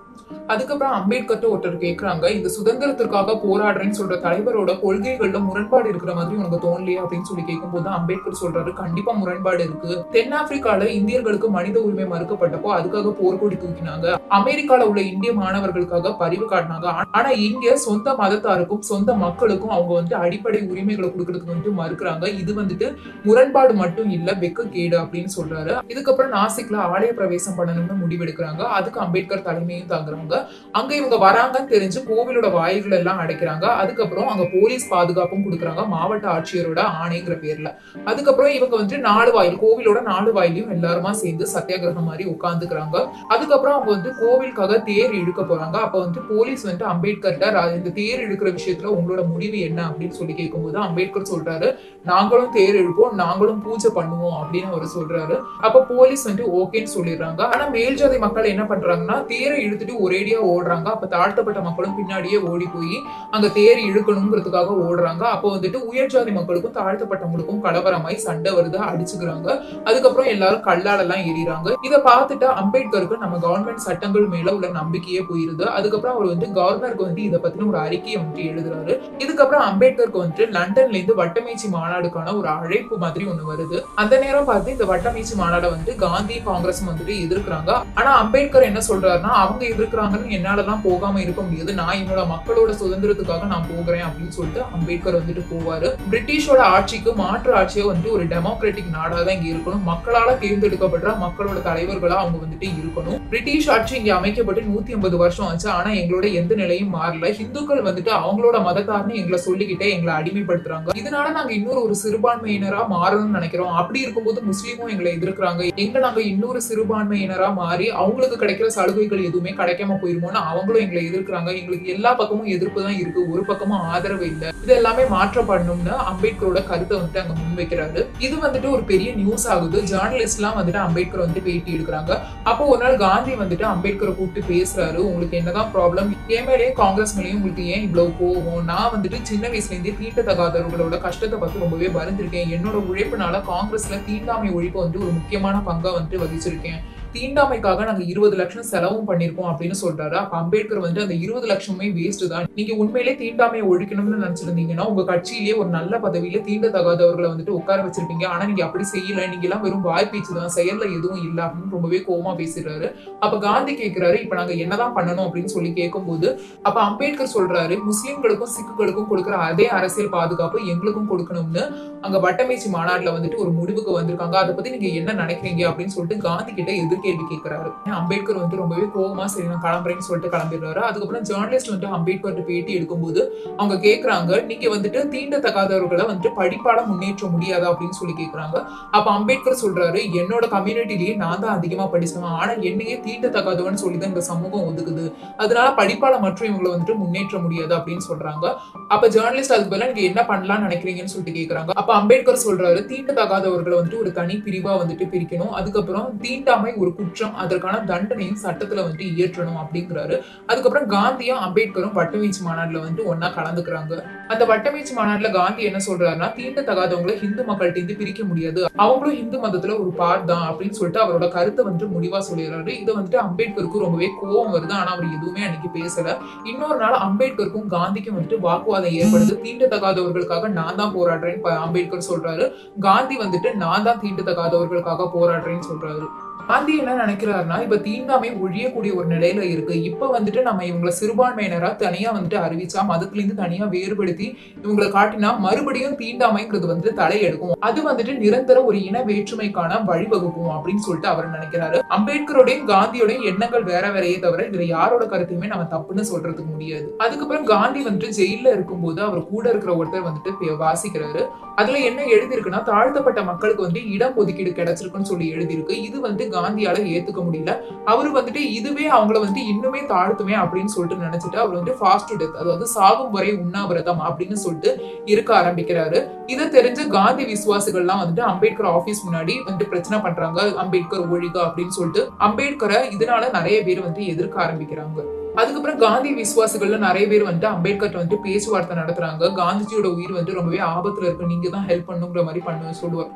அதுக்கப்புறம் அம்பேத்கர்ட்ட ஒருத்தர் கேக்குறாங்க இந்த சுதந்திரத்திற்காக போராடுறேன்னு சொல்ற தலைவரோட கொள்கைகள்ல முரண்பாடு இருக்கிற மாதிரி உனக்கு தோணலையா அப்படின்னு சொல்லி கேட்கும்போது அம்பேத்கர் சொல்றாரு கண்டிப்பா முரண்பாடு இருக்கு தென்னாப்பிரிக்கால இந்தியர்களுக்கு மனித உரிமை மறுக்கப்பட்டப்போ அதுக்காக போர்க்கொடி தூக்கினாங்க அமெரிக்கால உள்ள இந்திய மாணவர்களுக்காக பரிவு காட்டினாங்க ஆ- ஆனா இங்க சொந்த மதத்தாருக்கும் சொந்த மக்களுக்கும் அவங்க வந்து அடிப்படை உரிமைகளை கொடுக்கறதுக்கு வந்து மறுக்கிறாங்க இது வந்துட்டு முரண்பாடு மட்டும் இல்ல வெக்க கேடு அப்படின்னு சொல்றாரு இதுக்கப்புறம் நாசிக்ல ஆலய பிரவேசம் பண்ணணும்னு முடிவெடுக்கிறாங்க அதுக்கு அம்பேத்கர் தலைமையும் தாங்குறாங்க அங்க இவங்க வராங்கன்னு தெரிஞ்சு கோவிலோட வாயில்கள் எல்லாம் அடைக்கிறாங்க அதுக்கப்புறம் அங்க போலீஸ் பாதுகாப்பும் கொடுக்குறாங்க மாவட்ட ஆட்சியரோட ஆணைங்கிற பேர்ல அதுக்கப்புறம் இவங்க வந்து நாலு வாயில் கோவிலோட நாலு வாயிலையும் எல்லாருமா சேர்ந்து சத்தியாகிரகம் மாதிரி உட்கார்ந்துக்கிறாங்க அதுக்கப்புறம் அவங்க வந்து கோவிலுக்காக தேர் இழுக்க போறாங்க அப்ப வந்து போலீஸ் வந்து அம்பேத்கர்ட்ட "ரா- இந்த தேர் இழுக்கிற விஷயத்துல உங்களோட முடிவு என்ன அப்படின்னு சொல்லி கேட்கும்போது அம்பேத்கர் சொல்றாரு நாங்களும் தேர் இழுப்போம் நாங்களும் பூஜை பண்ணுவோம் அப்படின்னு அவர் சொல்றாரு அப்ப போலீஸ் வந்து ஓகேன்னு சொல்லிடுறாங்க ஆனா மேல் ஜாதி மக்கள் என்ன பண்றாங்கன்னா தேரை இழுத்துட்டு ஒரேடியா ஓடுறாங்க அப்ப தாழ்த்தப்பட்ட மக்களும் பின்னாடியே ஓடி போய் அங்க தேர் இழுக்கணுங்கிறதுக்காக ஓடுறாங்க அப்போ வந்துட்டு உயர் ஜாதி மக்களுக்கும் தாழ்த்தப்பட்டவங்களுக்கும் கலவரமாய் சண்டை வருது அடிச்சுக்கிறாங்க அதுக்கப்புறம் எல்லாரும் கல்லால எல்லாம் எறிறாங்க இதை பார்த்துட்டு அம்பேத்கருக்கு நம்ம கவர்மெண்ட் சட்டங்கள் மேல உள்ள நம்பிக்கையே போயிருது அதுக்கப்புறம் அவர் வந்து கவர்னருக்கு வந்து இதை பத்தின ஒரு அறிக்கையை வந்து எழுதுறாரு இதுக்கப்புறம் அம்பேத்கருக்கு வந்துட்டு லண்டன்ல இருந்து வட்டமேச்சி மாநாடுக்கான ஒரு அழைப்பு மாதிரி ஒண்ணு வருது அந்த நேரம் பார்த்து இந்த வட்டமேச்சி மாநாடை வந்து காந்தி காங்கிரஸ் வந்துட்டு எதிர்க்கிறாங்க ஆனா அம்பேத்கர் என்ன சொல்றாருன்னா அவங்க எதிர்க்கிறாங்கன்னு என்னாலலாம் போகாம இருக்க முடியாது நான் என்னோட மக்களோட சுதந்திரத்துக்காக நான் போகிறேன் அப்படின்னு சொல்லிட்டு அம்பேத்கர் வந்துட்டு போவாரு பிரிட்டிஷோட ஆட்சிக்கு மாற்று ஆட்சியை வந்து ஒரு டெமோக்ராட்டிக் நாடா தான் இங்க இருக்கணும் மக்களால தேர்ந்தெடுக்கப்படுற மக்களோட தலைவர்களா அவங்க வந்துட்டு இருக்கணும் பிரிட்டிஷ் ஆட்சி இங்க அமைக்கப்பட்டு நூத்தி ஐம்பது வருஷம் ஆச்சு ஆனா எங்களோட எந்த நிலையும் மாறல ஹிந்துக்கள் வந்துட்டு அவங்களோட மதத்தார்னு எங்களை சொல்லிக்கிட்டே எங்களை அடிமைப்படுத்துறாங்க இதனால நாங்க இன்னொரு ஒரு சிறுபான்மையினரா மாறணும்னு நினைக்கிறோம் அப்படி இருக்கும்போது முஸ்லீமும் எங்களை எதிர்க்கிறாங்க எங்க நாங்க இன்னொரு சிறுபான்மையினரா மாறி அவங்களுக்கு கிடைக்கிற சலுகைகள் எதுவுமே கிடைக்காம போயிருமோன்னு அவங்களும் எங்களை எதிர்க்கிறாங்க எங்களுக்கு எல்லா பக்கமும் எதிர்ப்பு தான் இருக்கு ஒரு பக்கமும் ஆதரவு இல்ல இது எல்லாமே மாற்றப்படணும்னு அம்பேத்கரோட கருத்தை வந்துட்டு அங்க முன்வைக்கிறாரு இது வந்துட்டு ஒரு பெரிய நியூஸ் ஆகுது ஜேர்னலிஸ்ட் எல்லாம் வந்துட்டு அம்பேத்கர் வந்து பேட்டி எடுக்கிறாங்க அப்போ ஒரு நாள் காந்தி வந்துட்டு அம்பேத்கரை கூப்பிட்டு பேசுறாரு உங்களுக்கு என்னதான் ப்ராப்ளம் என் மேலேயும் காங்கிரஸ் மேலேயும் உங்களுக்கு ஏன் இவ்வளவு கோவம் நான் வந்துட்டு சின்ன வயசுல இருந்தே தீண்டத்தகாதவர்களோட கஷ்டத்தை பார்த்து ரொம்பவே வருந்திருக்கேன் என்னோட உழைப்புனால காங்கிரஸ்ல தீண்டாமை ஒழிப்பு வந்து ஒரு முக்கியமான பங்கா வந்துட்டு வகிச்சிருக்கேன் தீண்டாமைக்காக நாங்க இருபது லட்சம் செலவும் பண்ணிருக்கோம் அப்படின்னு சொல்றாரு அப்ப அம்பேத்கர் வந்து அந்த இருபது லட்சமே வேஸ்ட் தான் நீங்க உண்மையிலே தீண்டாமையை ஒழிக்கணும்னு நினைச்சிருந்தீங்கன்னா உங்க கட்சியிலேயே ஒரு நல்ல பதவியில தீண்டத்தகாதவர்களை வந்துட்டு உட்கார வச்சிருப்பீங்க ஆனா நீங்க அப்படி செய்யல நீங்க எல்லாம் வெறும் வாய் பேச்சு தான் செயல்ல எதுவும் இல்ல அப்படின்னு ரொம்பவே கோவமா பேசுறாரு அப்ப காந்தி கேக்குறாரு இப்ப நாங்க என்னதான் பண்ணணும் அப்படின்னு சொல்லி கேட்கும்போது அப்ப அம்பேத்கர் சொல்றாரு முஸ்லிம்களுக்கும் சிக்குகளுக்கும் கொடுக்குற அதே அரசியல் பாதுகாப்பு எங்களுக்கும் கொடுக்கணும்னு அங்க வட்டமேச்சி மாநாட்டுல வந்துட்டு ஒரு முடிவுக்கு வந்திருக்காங்க அதை பத்தி நீங்க என்ன நினைக்கிறீங்க அப்படின்னு சொல்லிட்டு காந்தி கிட்ட எதிர்கேள்வி கேட்கிறாரு அம்பேத்கர் வந்து ரொம்பவே கோவமா சரி நான் கிளம்புறேன்னு சொல்லிட்டு கிளம்பிடுறாரு அதுக்கப்புறம் ஜேர்னலிஸ்ட் வந்து அம்பேத்கர் பேட்டி எடுக்கும்போது அவங்க கேக்குறாங்க நீங்க வந்துட்டு தீண்டத்தகாதவர்களை வந்துட்டு படிப்பால முன்னேற்ற முடியாதா அப்படின்னு சொல்லி கேக்குறாங்க அப்ப அம்பேத்கர் சொல்றாரு என்னோட கம்யூனிட்டிலேயே நான் தான் அதிகமா படிச்சவன் ஆனா என்னையே தீண்டத்தகாதவன்னு சொல்லி தான் இந்த சமூகம் ஒதுக்குது அதனால படிப்பால மற்றும் இவங்களை வந்துட்டு முன்னேற்ற முடியாது அப்படின்னு சொல்றாங்க அப்ப ஜேர்னலிஸ்ட் அதுக்கு பதிலா நீங்க என்ன பண்ணலாம்னு நினைக்கிறீங்கன்னு சொல்லிட்டு கேக்குறாங்க அப்ப அம்பேத்கர் சொல்றாரு தீண்டத்தகாதவர்களை வந்துட்டு ஒரு தனி பிரிவா வந்துட்டு பிரிக்கணும் அதுக்கப்புறம் தீண்டாமை ஒரு குற்றம் அதற்கான தண்டனையும் சட்டத்துல வந்துட்டு இயற்றணும் அப்படிங்கிறாரு அதுக்கப்புறம் காந்தியும் அம்பேத்கரும் வட்டவீச்சு மாநாடுல வந்து ஒன்னா கலந்துக்கிறாங்க அந்த வட்டவீச்சு மாநாடுல காந்தி என்ன சொல்றாருன்னா தீண்டத்தகாதவங்களை ஹிந்து மக்கள்கிட்ட இருந்து பிரிக்க முடியாது அவங்களும் இந்து மதத்துல ஒரு பார்ட் தான் அப்படின்னு சொல்லிட்டு அவரோட கருத்தை வந்துட்டு முடிவா சொல்லிடுறாரு இதை வந்துட்டு அம்பேத்கருக்கு ரொம்பவே கோவம் வருது ஆனா அவர் எதுவுமே அன்னைக்கு பேசல இன்னொரு நாள் அம்பேத்கருக்கும் காந்திக்கும் வந்துட்டு வாக்குவாதம் ஏற்படுது தீண்டத்தகாதவர்களுக்காக நான் தான் போராடுறேன்னு ப- அம்பேத்கர் சொல்றாரு காந்தி வந்துட்டு நான் தான் தீண்டத்தகாதவர்களுக்காக போராடுறேன்னு சொல்றாரு காந்தி என்ன நினைக்கிறாருன்னா இப்ப தீண்டாமை ஒழியக்கூடிய ஒரு நிலையில இருக்கு இப்ப வந்துட்டு நம்ம இவங்களை சிறுபான்மையினரா தனியா வந்துட்டு அறிவிச்சா மதத்துல இருந்து தனியா வேறுபடுத்தி இவங்களை காட்டினா மறுபடியும் தீண்டாமைங்கிறது வந்து தலையெடுக்கும் அது வந்துட்டு நிரந்தர ஒரு இன வேற்றுமைக்கான வழிவகுக்கும் அப்படின்னு சொல்லிட்டு அவர் நினைக்கிறாரு அம்பேத்கரோடையும் காந்தியோடையும் எண்ணங்கள் வேற வேறையே தவிர இதுல யாரோட கருத்தையுமே நம்ம தப்புன்னு சொல்றதுக்கு முடியாது அதுக்கப்புறம் காந்தி வந்துட்டு ஜெயில இருக்கும்போது அவர் கூட இருக்கிற ஒருத்தர் வந்துட்டு பே- வாசிக்கிறாரு அதுல என்ன எழுதியிருக்குன்னா தாழ்த்தப்பட்ட மக்களுக்கு வந்து இடம் ஒதுக்கீடு கிடைச்சிருக்குன்னு சொல்லி எழுதியிருக்கு இது வந்து காந்தியால ஏத்துக்க முடியல அவர் வந்துட்டு இதுவே அவங்கள வந்து இன்னுமே தாழ்த்துமே அப்படின்னு சொல்லிட்டு நினைச்சிட்டு அவர் வந்து ஃபாஸ்ட் டெத் அதாவது சாகும் வரை உண்ணாவிரதம் அப்படின்னு சொல்லிட்டு இருக்க ஆரம்பிக்கிறாரு இதை தெரிஞ்ச காந்தி விசுவாசிகள்லாம் வந்துட்டு அம்பேத்கர் ஆபீஸ் முன்னாடி வந்துட்டு பிரச்சனை பண்றாங்க அம்பேத்கர் ஒழிக அப்படின்னு சொல்லிட்டு அம்பேத்கரை இதனால நிறைய பேர் வந்து எதிர்க்க ஆரம்பிக்கிறாங்க அதுக்கப்புறம் காந்தி விசுவாசிகள்ல நிறைய பேர் வந்துட்டு அம்பேத்கர் வந்துட்டு பேச்சுவார்த்தை நடத்துறாங்க காந்திஜியோட உயிர் வந்து ரொம்பவே ஆபத்துல இருக்கு நீங்க தான் ஹெல்ப் பண்ணுங்கிற மாதிரி பண்ண சொல்லுவார்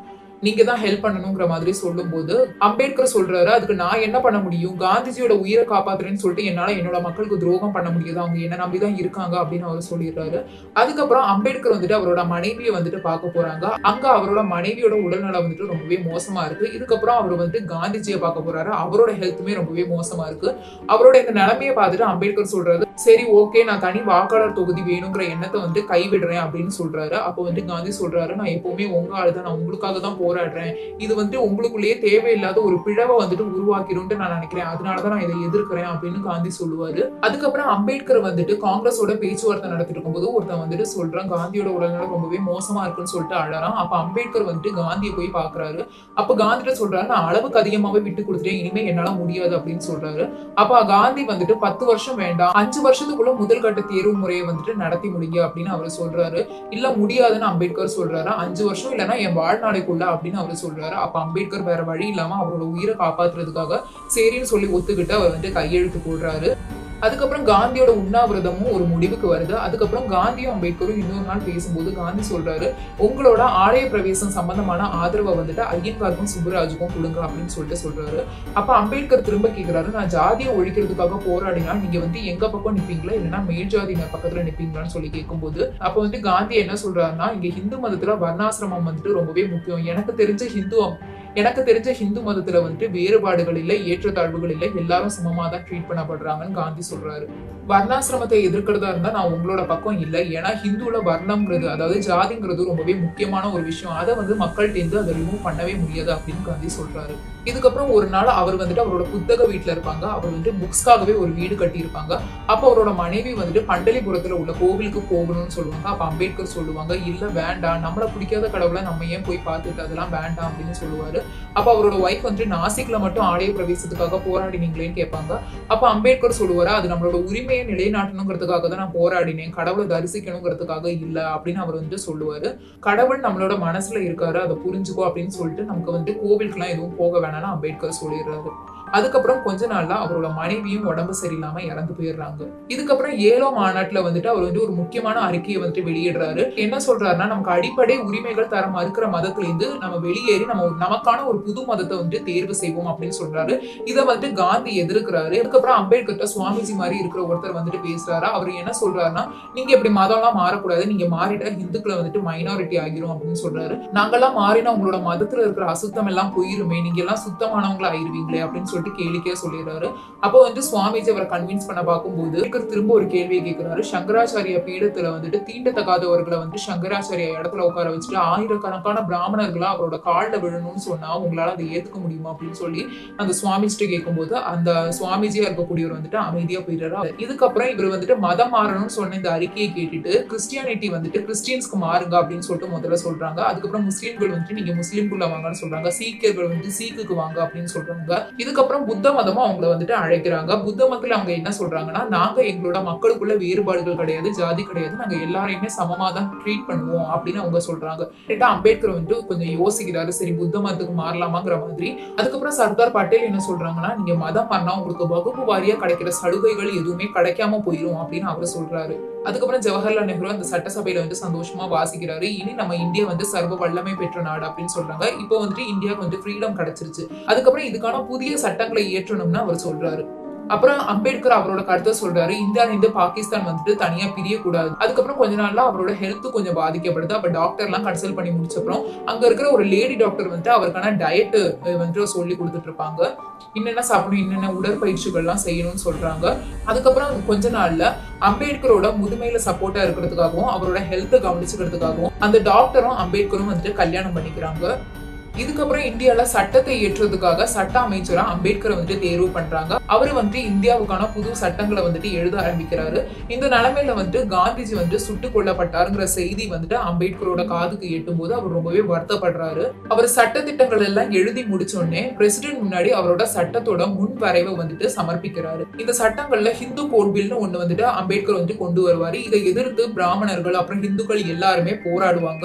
நீங்க தான் ஹெல்ப் பண்ணணுங்கிற மாதிரி சொல்லும்போது அம்பேத்கர் சொல்றாரு அதுக்கு நான் என்ன பண்ண முடியும் காந்திஜியோட உயிரை காப்பாத்துறேன்னு சொல்லிட்டு என்னால என்னோட மக்களுக்கு துரோகம் பண்ண முடியாது அவங்க என்ன நம்பிதான் இருக்காங்க அப்படின்னு அவர் சொல்லிடுறாரு அதுக்கப்புறம் அம்பேத்கர் வந்துட்டு அவரோட மனைவியை வந்துட்டு பார்க்க போறாங்க அங்க அவரோட மனைவியோட உடல்நலம் வந்துட்டு ரொம்பவே மோசமா இருக்கு இதுக்கப்புறம் அவர் வந்துட்டு காந்திஜியை பார்க்க போறாரு அவரோட ஹெல்த்துமே ரொம்பவே மோசமா இருக்கு அவரோட இந்த நிலைமையை பார்த்துட்டு அம்பேத்கர் சொல்றாரு சரி ஓகே நான் தனி வாக்காளர் தொகுதி வேணுங்கிற எண்ணத்தை வந்து கைவிடுறேன் அப்படின்னு சொல்றாரு அப்போ வந்து காந்தி சொல்றாரு நான் எப்பவுமே உங்க ஆளுதான் நான் உங்களுக்காக தான் போராடுறேன் இது வந்து உங்களுக்குள்ளேயே தேவையில்லாத ஒரு பிழவை வந்துட்டு உருவாக்கிடும்னு நான் நினைக்கிறேன் அதனாலதான் நான் இதை எதிர்க்கிறேன் அப்படின்னு காந்தி சொல்லுவாரு அதுக்கப்புறம் அம்பேத்கர் வந்துட்டு காங்கிரஸோட பேச்சுவார்த்தை நடத்திட்டு இருக்கும்போது ஒருத்தன் வந்துட்டு சொல்றான் காந்தியோட உடல்நலம் ரொம்பவே மோசமா இருக்குன்னு சொல்லிட்டு அழறான் அப்ப அம்பேத்கர் வந்துட்டு காந்தியை போய் பாக்குறாரு அப்ப காந்திட்ட சொல்றாரு நான் அளவுக்கு அதிகமாவே விட்டு கொடுத்துட்டேன் இனிமே என்னால முடியாது அப்படின்னு சொல்றாரு அப்ப காந்தி வந்துட்டு பத்து வருஷம் வேண்டாம் அஞ்சு வருஷத்துக்குள்ள முதல் கட்ட தேர்வு முறையை வந்துட்டு நடத்தி முடிங்க அப்படின்னு அவர் சொல்றாரு இல்ல முடியாதுன்னு அம்பேத்கர் சொல்றாரு அஞ்சு வருஷம் இல்லைன்னா என் வாழ்நாளைக்குள்ள அப்படின்னு அவர் சொல்றாரு அப்ப அம்பேத்கர் வேற வழி இல்லாம அவரோட உயிரை காப்பாத்துறதுக்காக சரின்னு சொல்லி ஒத்துக்கிட்டு அவர் வந்து கையெழுத்து போடுறாரு அதுக்கப்புறம் காந்தியோட உண்ணாவிரதமும் ஒரு முடிவுக்கு வருது அதுக்கப்புறம் காந்தியும் அம்பேத்கரும் இன்னொரு நாள் பேசும்போது காந்தி சொல்றாரு உங்களோட ஆலய பிரவேசம் சம்பந்தமான ஆதரவை வந்துட்டு ஐயன்காருக்கும் சுப்புராஜுக்கும் கொடுங்க அப்படின்னு சொல்லிட்டு சொல்றாரு அப்ப அம்பேத்கர் திரும்ப கேக்குறாரு நான் ஜாதியை ஒழிக்கிறதுக்காக போராடினா நீங்க வந்து எங்க பக்கம் நிப்பீங்களா இல்லைன்னா மேல் ஜாதியினர் பக்கத்துல நிப்பீங்களான்னு சொல்லி கேட்கும்போது அப்ப வந்து காந்தி என்ன சொல்றாருன்னா இங்க ஹிந்து மதத்துல வர்ணாசிரமம் வந்துட்டு ரொம்பவே முக்கியம் எனக்கு தெரிஞ்ச ஹிந்து எனக்கு தெரிஞ்ச ஹிந்து மதத்துல வந்துட்டு வேறுபாடுகள் இல்லை ஏற்றத்தாழ்வுகள் இல்லை எல்லாரும் சமமா தான் ட்ரீட் பண்ணப்படுறாங்கன்னு காந்தி சொல்றாரு வர்ணாசிரமத்தை எதிர்க்கிறதா இருந்தா நான் உங்களோட பக்கம் இல்லை ஏன்னா ஹிந்துல வர்ணம்ங்கிறது அதாவது ஜாதிங்கிறது ரொம்பவே முக்கியமான ஒரு விஷயம் அதை வந்து மக்கள்கிட்ட அதை ரிமூவ் பண்ணவே முடியாது அப்படின்னு காந்தி சொல்றாரு இதுக்கப்புறம் ஒரு நாள் அவர் வந்துட்டு அவரோட புத்தக வீட்டுல இருப்பாங்க அவர் வந்துட்டு புக்ஸ்க்காகவே ஒரு வீடு கட்டி இருப்பாங்க அப்ப அவரோட மனைவி வந்துட்டு பண்டலிபுரத்துல உள்ள கோவிலுக்கு போகணும்னு சொல்லுவாங்க அப்ப அம்பேத்கர் சொல்லுவாங்க இல்ல வேண்டாம் நம்மள பிடிக்காத கடவுளை நம்ம ஏன் போய் பார்த்துட்டு அதெல்லாம் வேண்டாம் அப்படின்னு சொல்லுவாரு அப்ப அவரோட ஒய்ஃப் வந்துட்டு நாசிக்ல மட்டும் ஆலய பிரவேசத்துக்காக போராடினீங்களேன்னு கேட்பாங்க அப்ப அம்பேத்கர் சொல்லுவாரு அது நம்மளோட உரிமையை நிலைநாட்டணுங்கிறதுக்காக தான் நான் போராடினேன் கடவுளை தரிசிக்கணுங்கிறதுக்காக இல்ல அப்படின்னு அவர் வந்துட்டு சொல்லுவாரு கடவுள் நம்மளோட மனசுல இருக்காரு அதை புரிஞ்சுக்கோ அப்படின்னு சொல்லிட்டு நமக்கு வந்து கோவிலுக்குலாம் எதுவும் போக வேணாம்னு அம்பேத்கர் சொல்லிடுறாரு அதுக்கப்புறம் கொஞ்ச நாள்ல அவரோட மனைவியும் உடம்பு சரியில்லாம இறந்து போயிடுறாங்க இதுக்கப்புறம் ஏழோ மாநாட்டுல வந்துட்டு அவர் வந்து ஒரு முக்கியமான அறிக்கையை வந்துட்டு வெளியிடுறாரு என்ன சொல்றாருன்னா நமக்கு அடிப்படை உரிமைகள் தர மறுக்கிற மதத்துல இருந்து நம்ம வெளியேறி நம்ம ஒரு- நமக்கான ஒரு புது மதத்தை வந்துட்டு தேர்வு செய்வோம் அப்படின்னு சொல்றாரு இதை வந்துட்டு காந்தி எதிர்க்கிறாரு அதுக்கப்புறம் அம்பேத்கர்ட்ட சுவாமிஜி மாதிரி இருக்கிற ஒருத்தர் வந்துட்டு பேசுறாரு அவர் என்ன சொல்றாருன்னா நீங்க இப்படி மதம்லாம் மாறக்கூடாது நீங்க மாறிட்டா இந்துக்களை வந்துட்டு மைனாரிட்டி ஆகிரும் அப்படின்னு சொல்றாரு நாங்கெல்லாம் மாறினா உங்களோட மதத்துல இருக்கிற அசுத்தம் எல்லாம் போயிருமே நீங்க எல்லாம் சுத்தமானவங்களா ஆயிருவீங்களே அப்படின்னு சொல்லிட்டு கேளிக்கையா சொல்லிடுறாரு அப்போ வந்து சுவாமிஜி அவரை கன்வின்ஸ் பண்ண பார்க்கும்போது அம்பேத்கர் திரும்ப ஒரு கேள்வியை கேட்கிறாரு சங்கராச்சாரிய பீடத்துல வந்துட்டு தீண்டத்தகாதவர்களை வந்து சங்கராச்சாரிய இடத்துல உட்கார வச்சுட்டு ஆயிரக்கணக்கான பிராமணர்களா அவரோட கால்ல விழணும்னு சொன்னா உங்களால அதை ஏத்துக்க முடியுமா அப்படின்னு சொல்லி அந்த சுவாமிஜிட்ட கேட்கும்போது அந்த சுவாமிஜியா இருக்கக்கூடியவர் வந்துட்டு அமைதியா போயிடுறாரு இதுக்கப்புறம் இவர் வந்துட்டு மதம் மாறணும்னு சொன்ன இந்த அறிக்கையை கேட்டுட்டு கிறிஸ்டியானிட்டி வந்துட்டு கிறிஸ்டியன்ஸ்க்கு மாறுங்க அப்படின்னு சொல்லிட்டு முதல்ல சொல்றாங்க அதுக்கப்புறம் முஸ்லீம்கள் வந்துட்டு நீங்க முஸ்லீம்குள்ள வாங்கன்னு சொல்றாங்க சீக்கியர்கள் வந்துட்டு சீக்குக்கு வாங்க அப்படின்னு சொல்றாங்க இதுக்கப்புறம் புத்த மதமும் அவங்கள வந்துட்டு அழைக்கிறாங்க புத்த மதத்துல அவங்க என்ன சொல்றாங்கன்னா நாங்க எங்களோட மக்களுக்குள்ள வேறுபாடுகள் கிடையாது ஜாதி கிடையாது நாங்க எல்லாரையுமே சமமா தான் ட்ரீட் பண்ணுவோம் அப்படின்னு அவங்க சொல்றாங்க கேட்டா அம்பேத்கர் வந்துட்டு கொஞ்சம் யோசிக்கிறாரு சரி புத்த மதத்துக்கு மாறலாமாங்கிற மாதிரி அதுக்கப்புறம் சர்தார் பட்டேல் என்ன சொல்றாங்கன்னா நீங்க மதம் மாறினா உங்களுக்கு வகுப்பு வாரியா கிடைக்கிற சலுகைகள் எதுவுமே கிடைக்காம போயிடும் அப்படின்னு அவர் சொல்றாரு அதுக்கப்புறம் ஜவஹர்லால் நேரு அந்த சட்டசபையில வந்து சந்தோஷமா வாசிக்கிறாரு இனி நம்ம இந்தியா வந்து சர்வ வல்லமை பெற்ற நாடு அப்படின்னு சொல்றாங்க இப்போ வந்துட்டு இந்தியாவுக்கு வந்து ஃப்ரீடம் கிடைச்சிருச்சு அதுக்கப்புறம் இதுக்கான புதிய சட்டங்களை இயற்றணும்னு அவர் சொல்றாரு அப்புறம் அம்பேத்கர் அவரோட கருத்தை சொல்றாரு இந்தியால இருந்து பாகிஸ்தான் வந்துட்டு தனியா பிரியக்கூடாது அதுக்கப்புறம் கொஞ்ச நாள்ல அவரோட ஹெல்த் கொஞ்சம் பாதிக்கப்படுது அப்ப டாக்டர் எல்லாம் கன்சல்ட் பண்ணி முடிச்சப்பறம் அங்க இருக்கிற ஒரு லேடி டாக்டர் வந்துட்டு அவருக்கான டயட் வந்துட்டு சொல்லி கொடுத்துட்டு இருப்பாங்க என்னென்ன சாப்பிடணும் என்னென்ன உடற்பயிற்சிகள்லாம் செய்யணும்னு சொல்றாங்க அதுக்கப்புறம் கொஞ்ச நாள்ல அம்பேத்கரோட முதுமையில சப்போர்ட்டா இருக்கிறதுக்காகவும் அவரோட ஹெல்த்தை கவனிச்சுக்கிறதுக்காகவும் அந்த டாக்டரும் அம்பேத்கரும் வந்துட்டு கல்யாணம் பண்ணிக்கிறாங்க இதுக்கப்புறம் இந்தியால சட்டத்தை ஏற்றுறதுக்காக சட்ட அமைச்சரா அம்பேத்கரை வந்துட்டு தேர்வு பண்றாங்க அவர் வந்துட்டு இந்தியாவுக்கான புது சட்டங்களை வந்துட்டு எழுத ஆரம்பிக்கிறாரு இந்த நிலைமையில வந்துட்டு காந்திஜி வந்துட்டு சுட்டுக் கொல்லப்பட்டாருங்கிற செய்தி வந்துட்டு அம்பேத்கரோட காதுக்கு எட்டும் போது அவர் ரொம்பவே வருத்தப்படுறாரு அவர் சட்ட திட்டங்கள் எல்லாம் எழுதி முடிச்ச உடனே பிரசிடென்ட் முன்னாடி அவரோட சட்டத்தோட முன் வரைவை வந்துட்டு சமர்ப்பிக்கிறாரு இந்த சட்டங்கள்ல ஹிந்து கோட் பில்னு ஒண்ணு வந்துட்டு அம்பேத்கர் வந்துட்டு கொண்டு வருவாரு இதை எதிர்த்து பிராமணர்கள் அப்புறம் ஹிந்துக்கள் எல்லாருமே போராடுவாங்க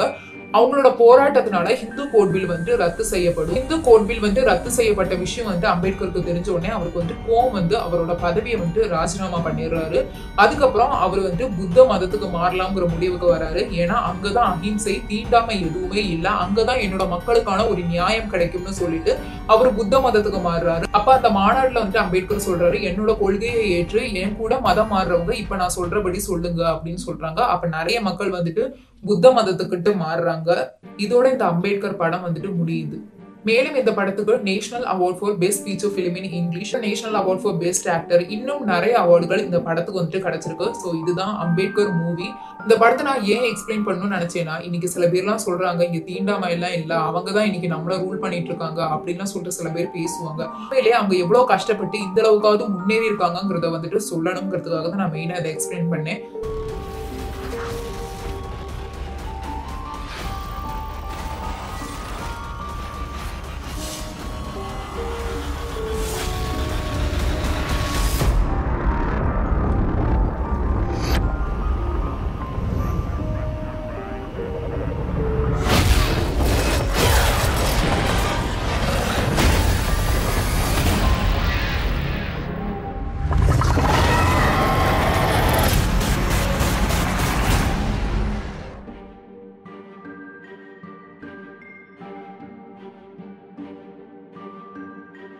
அவங்களோட போராட்டத்தினால ஹிந்து கோட் பில் வந்து ரத்து செய்யப்படும் ஹிந்து கோட் பில் வந்து ரத்து செய்யப்பட்ட விஷயம் வந்து அம்பேத்கருக்கு தெரிஞ்ச உடனே அவருக்கு வந்து கோவம் வந்து அவரோட பதவியை வந்து ராஜினாமா பண்ணிடுறாரு அதுக்கப்புறம் அவர் வந்து புத்த மதத்துக்கு மாறலாம்ங்கிற முடிவுக்கு வராரு ஏன்னா அங்கதான் அஹிம்சை தீண்டாமை எதுவுமே இல்ல அங்கதான் என்னோட மக்களுக்கான ஒரு நியாயம் கிடைக்கும்னு சொல்லிட்டு அவர் புத்த மதத்துக்கு மாறுறாரு அப்ப அந்த மாநாடுல வந்து அம்பேத்கர் சொல்றாரு என்னோட கொள்கையை ஏற்று என் கூட மதம் மாறுறவங்க இப்ப நான் சொல்றபடி சொல்லுங்க அப்படின்னு சொல்றாங்க அப்ப நிறைய மக்கள் வந்துட்டு புத்த மதத்துக்கிட்டு மாறுறாங்க இதோட இந்த அம்பேத்கர் படம் வந்துட்டு முடியுது மேலும் இந்த படத்துக்கு national award for best feature film in English national award for best actor இன்னும் நிறைய அவார்டுகள் இந்த படத்துக்கு வந்துட்டு கிடைச்சிருக்கு ஸோ இதுதான் அம்பேத்கர் மூவி இந்த படத்தை நான் ஏன் எக்ஸ்பிளைன் பண்ணணும்னு நினைச்சேன்னா இன்னைக்கு சில பேர்லாம் சொல்றாங்க இங்க தீண்டாமை எல்லாம் இல்ல அவங்க தான் இன்னைக்கு நம்மள ரூல் பண்ணிட்டு இருக்காங்க அப்படின்லாம் சொல்லிட்டு சில பேர் பேசுவாங்க உண்மையிலேயே அவங்க எவ்வளவு கஷ்டப்பட்டு இந்த அளவுக்காவது முன்னேறி இருக்காங்கிறத வந்துட்டு சொல்லணுங்கிறதுக்காக தான் நான் மெயினா அதை எக்ஸ்பிளைன் பண்ணேன்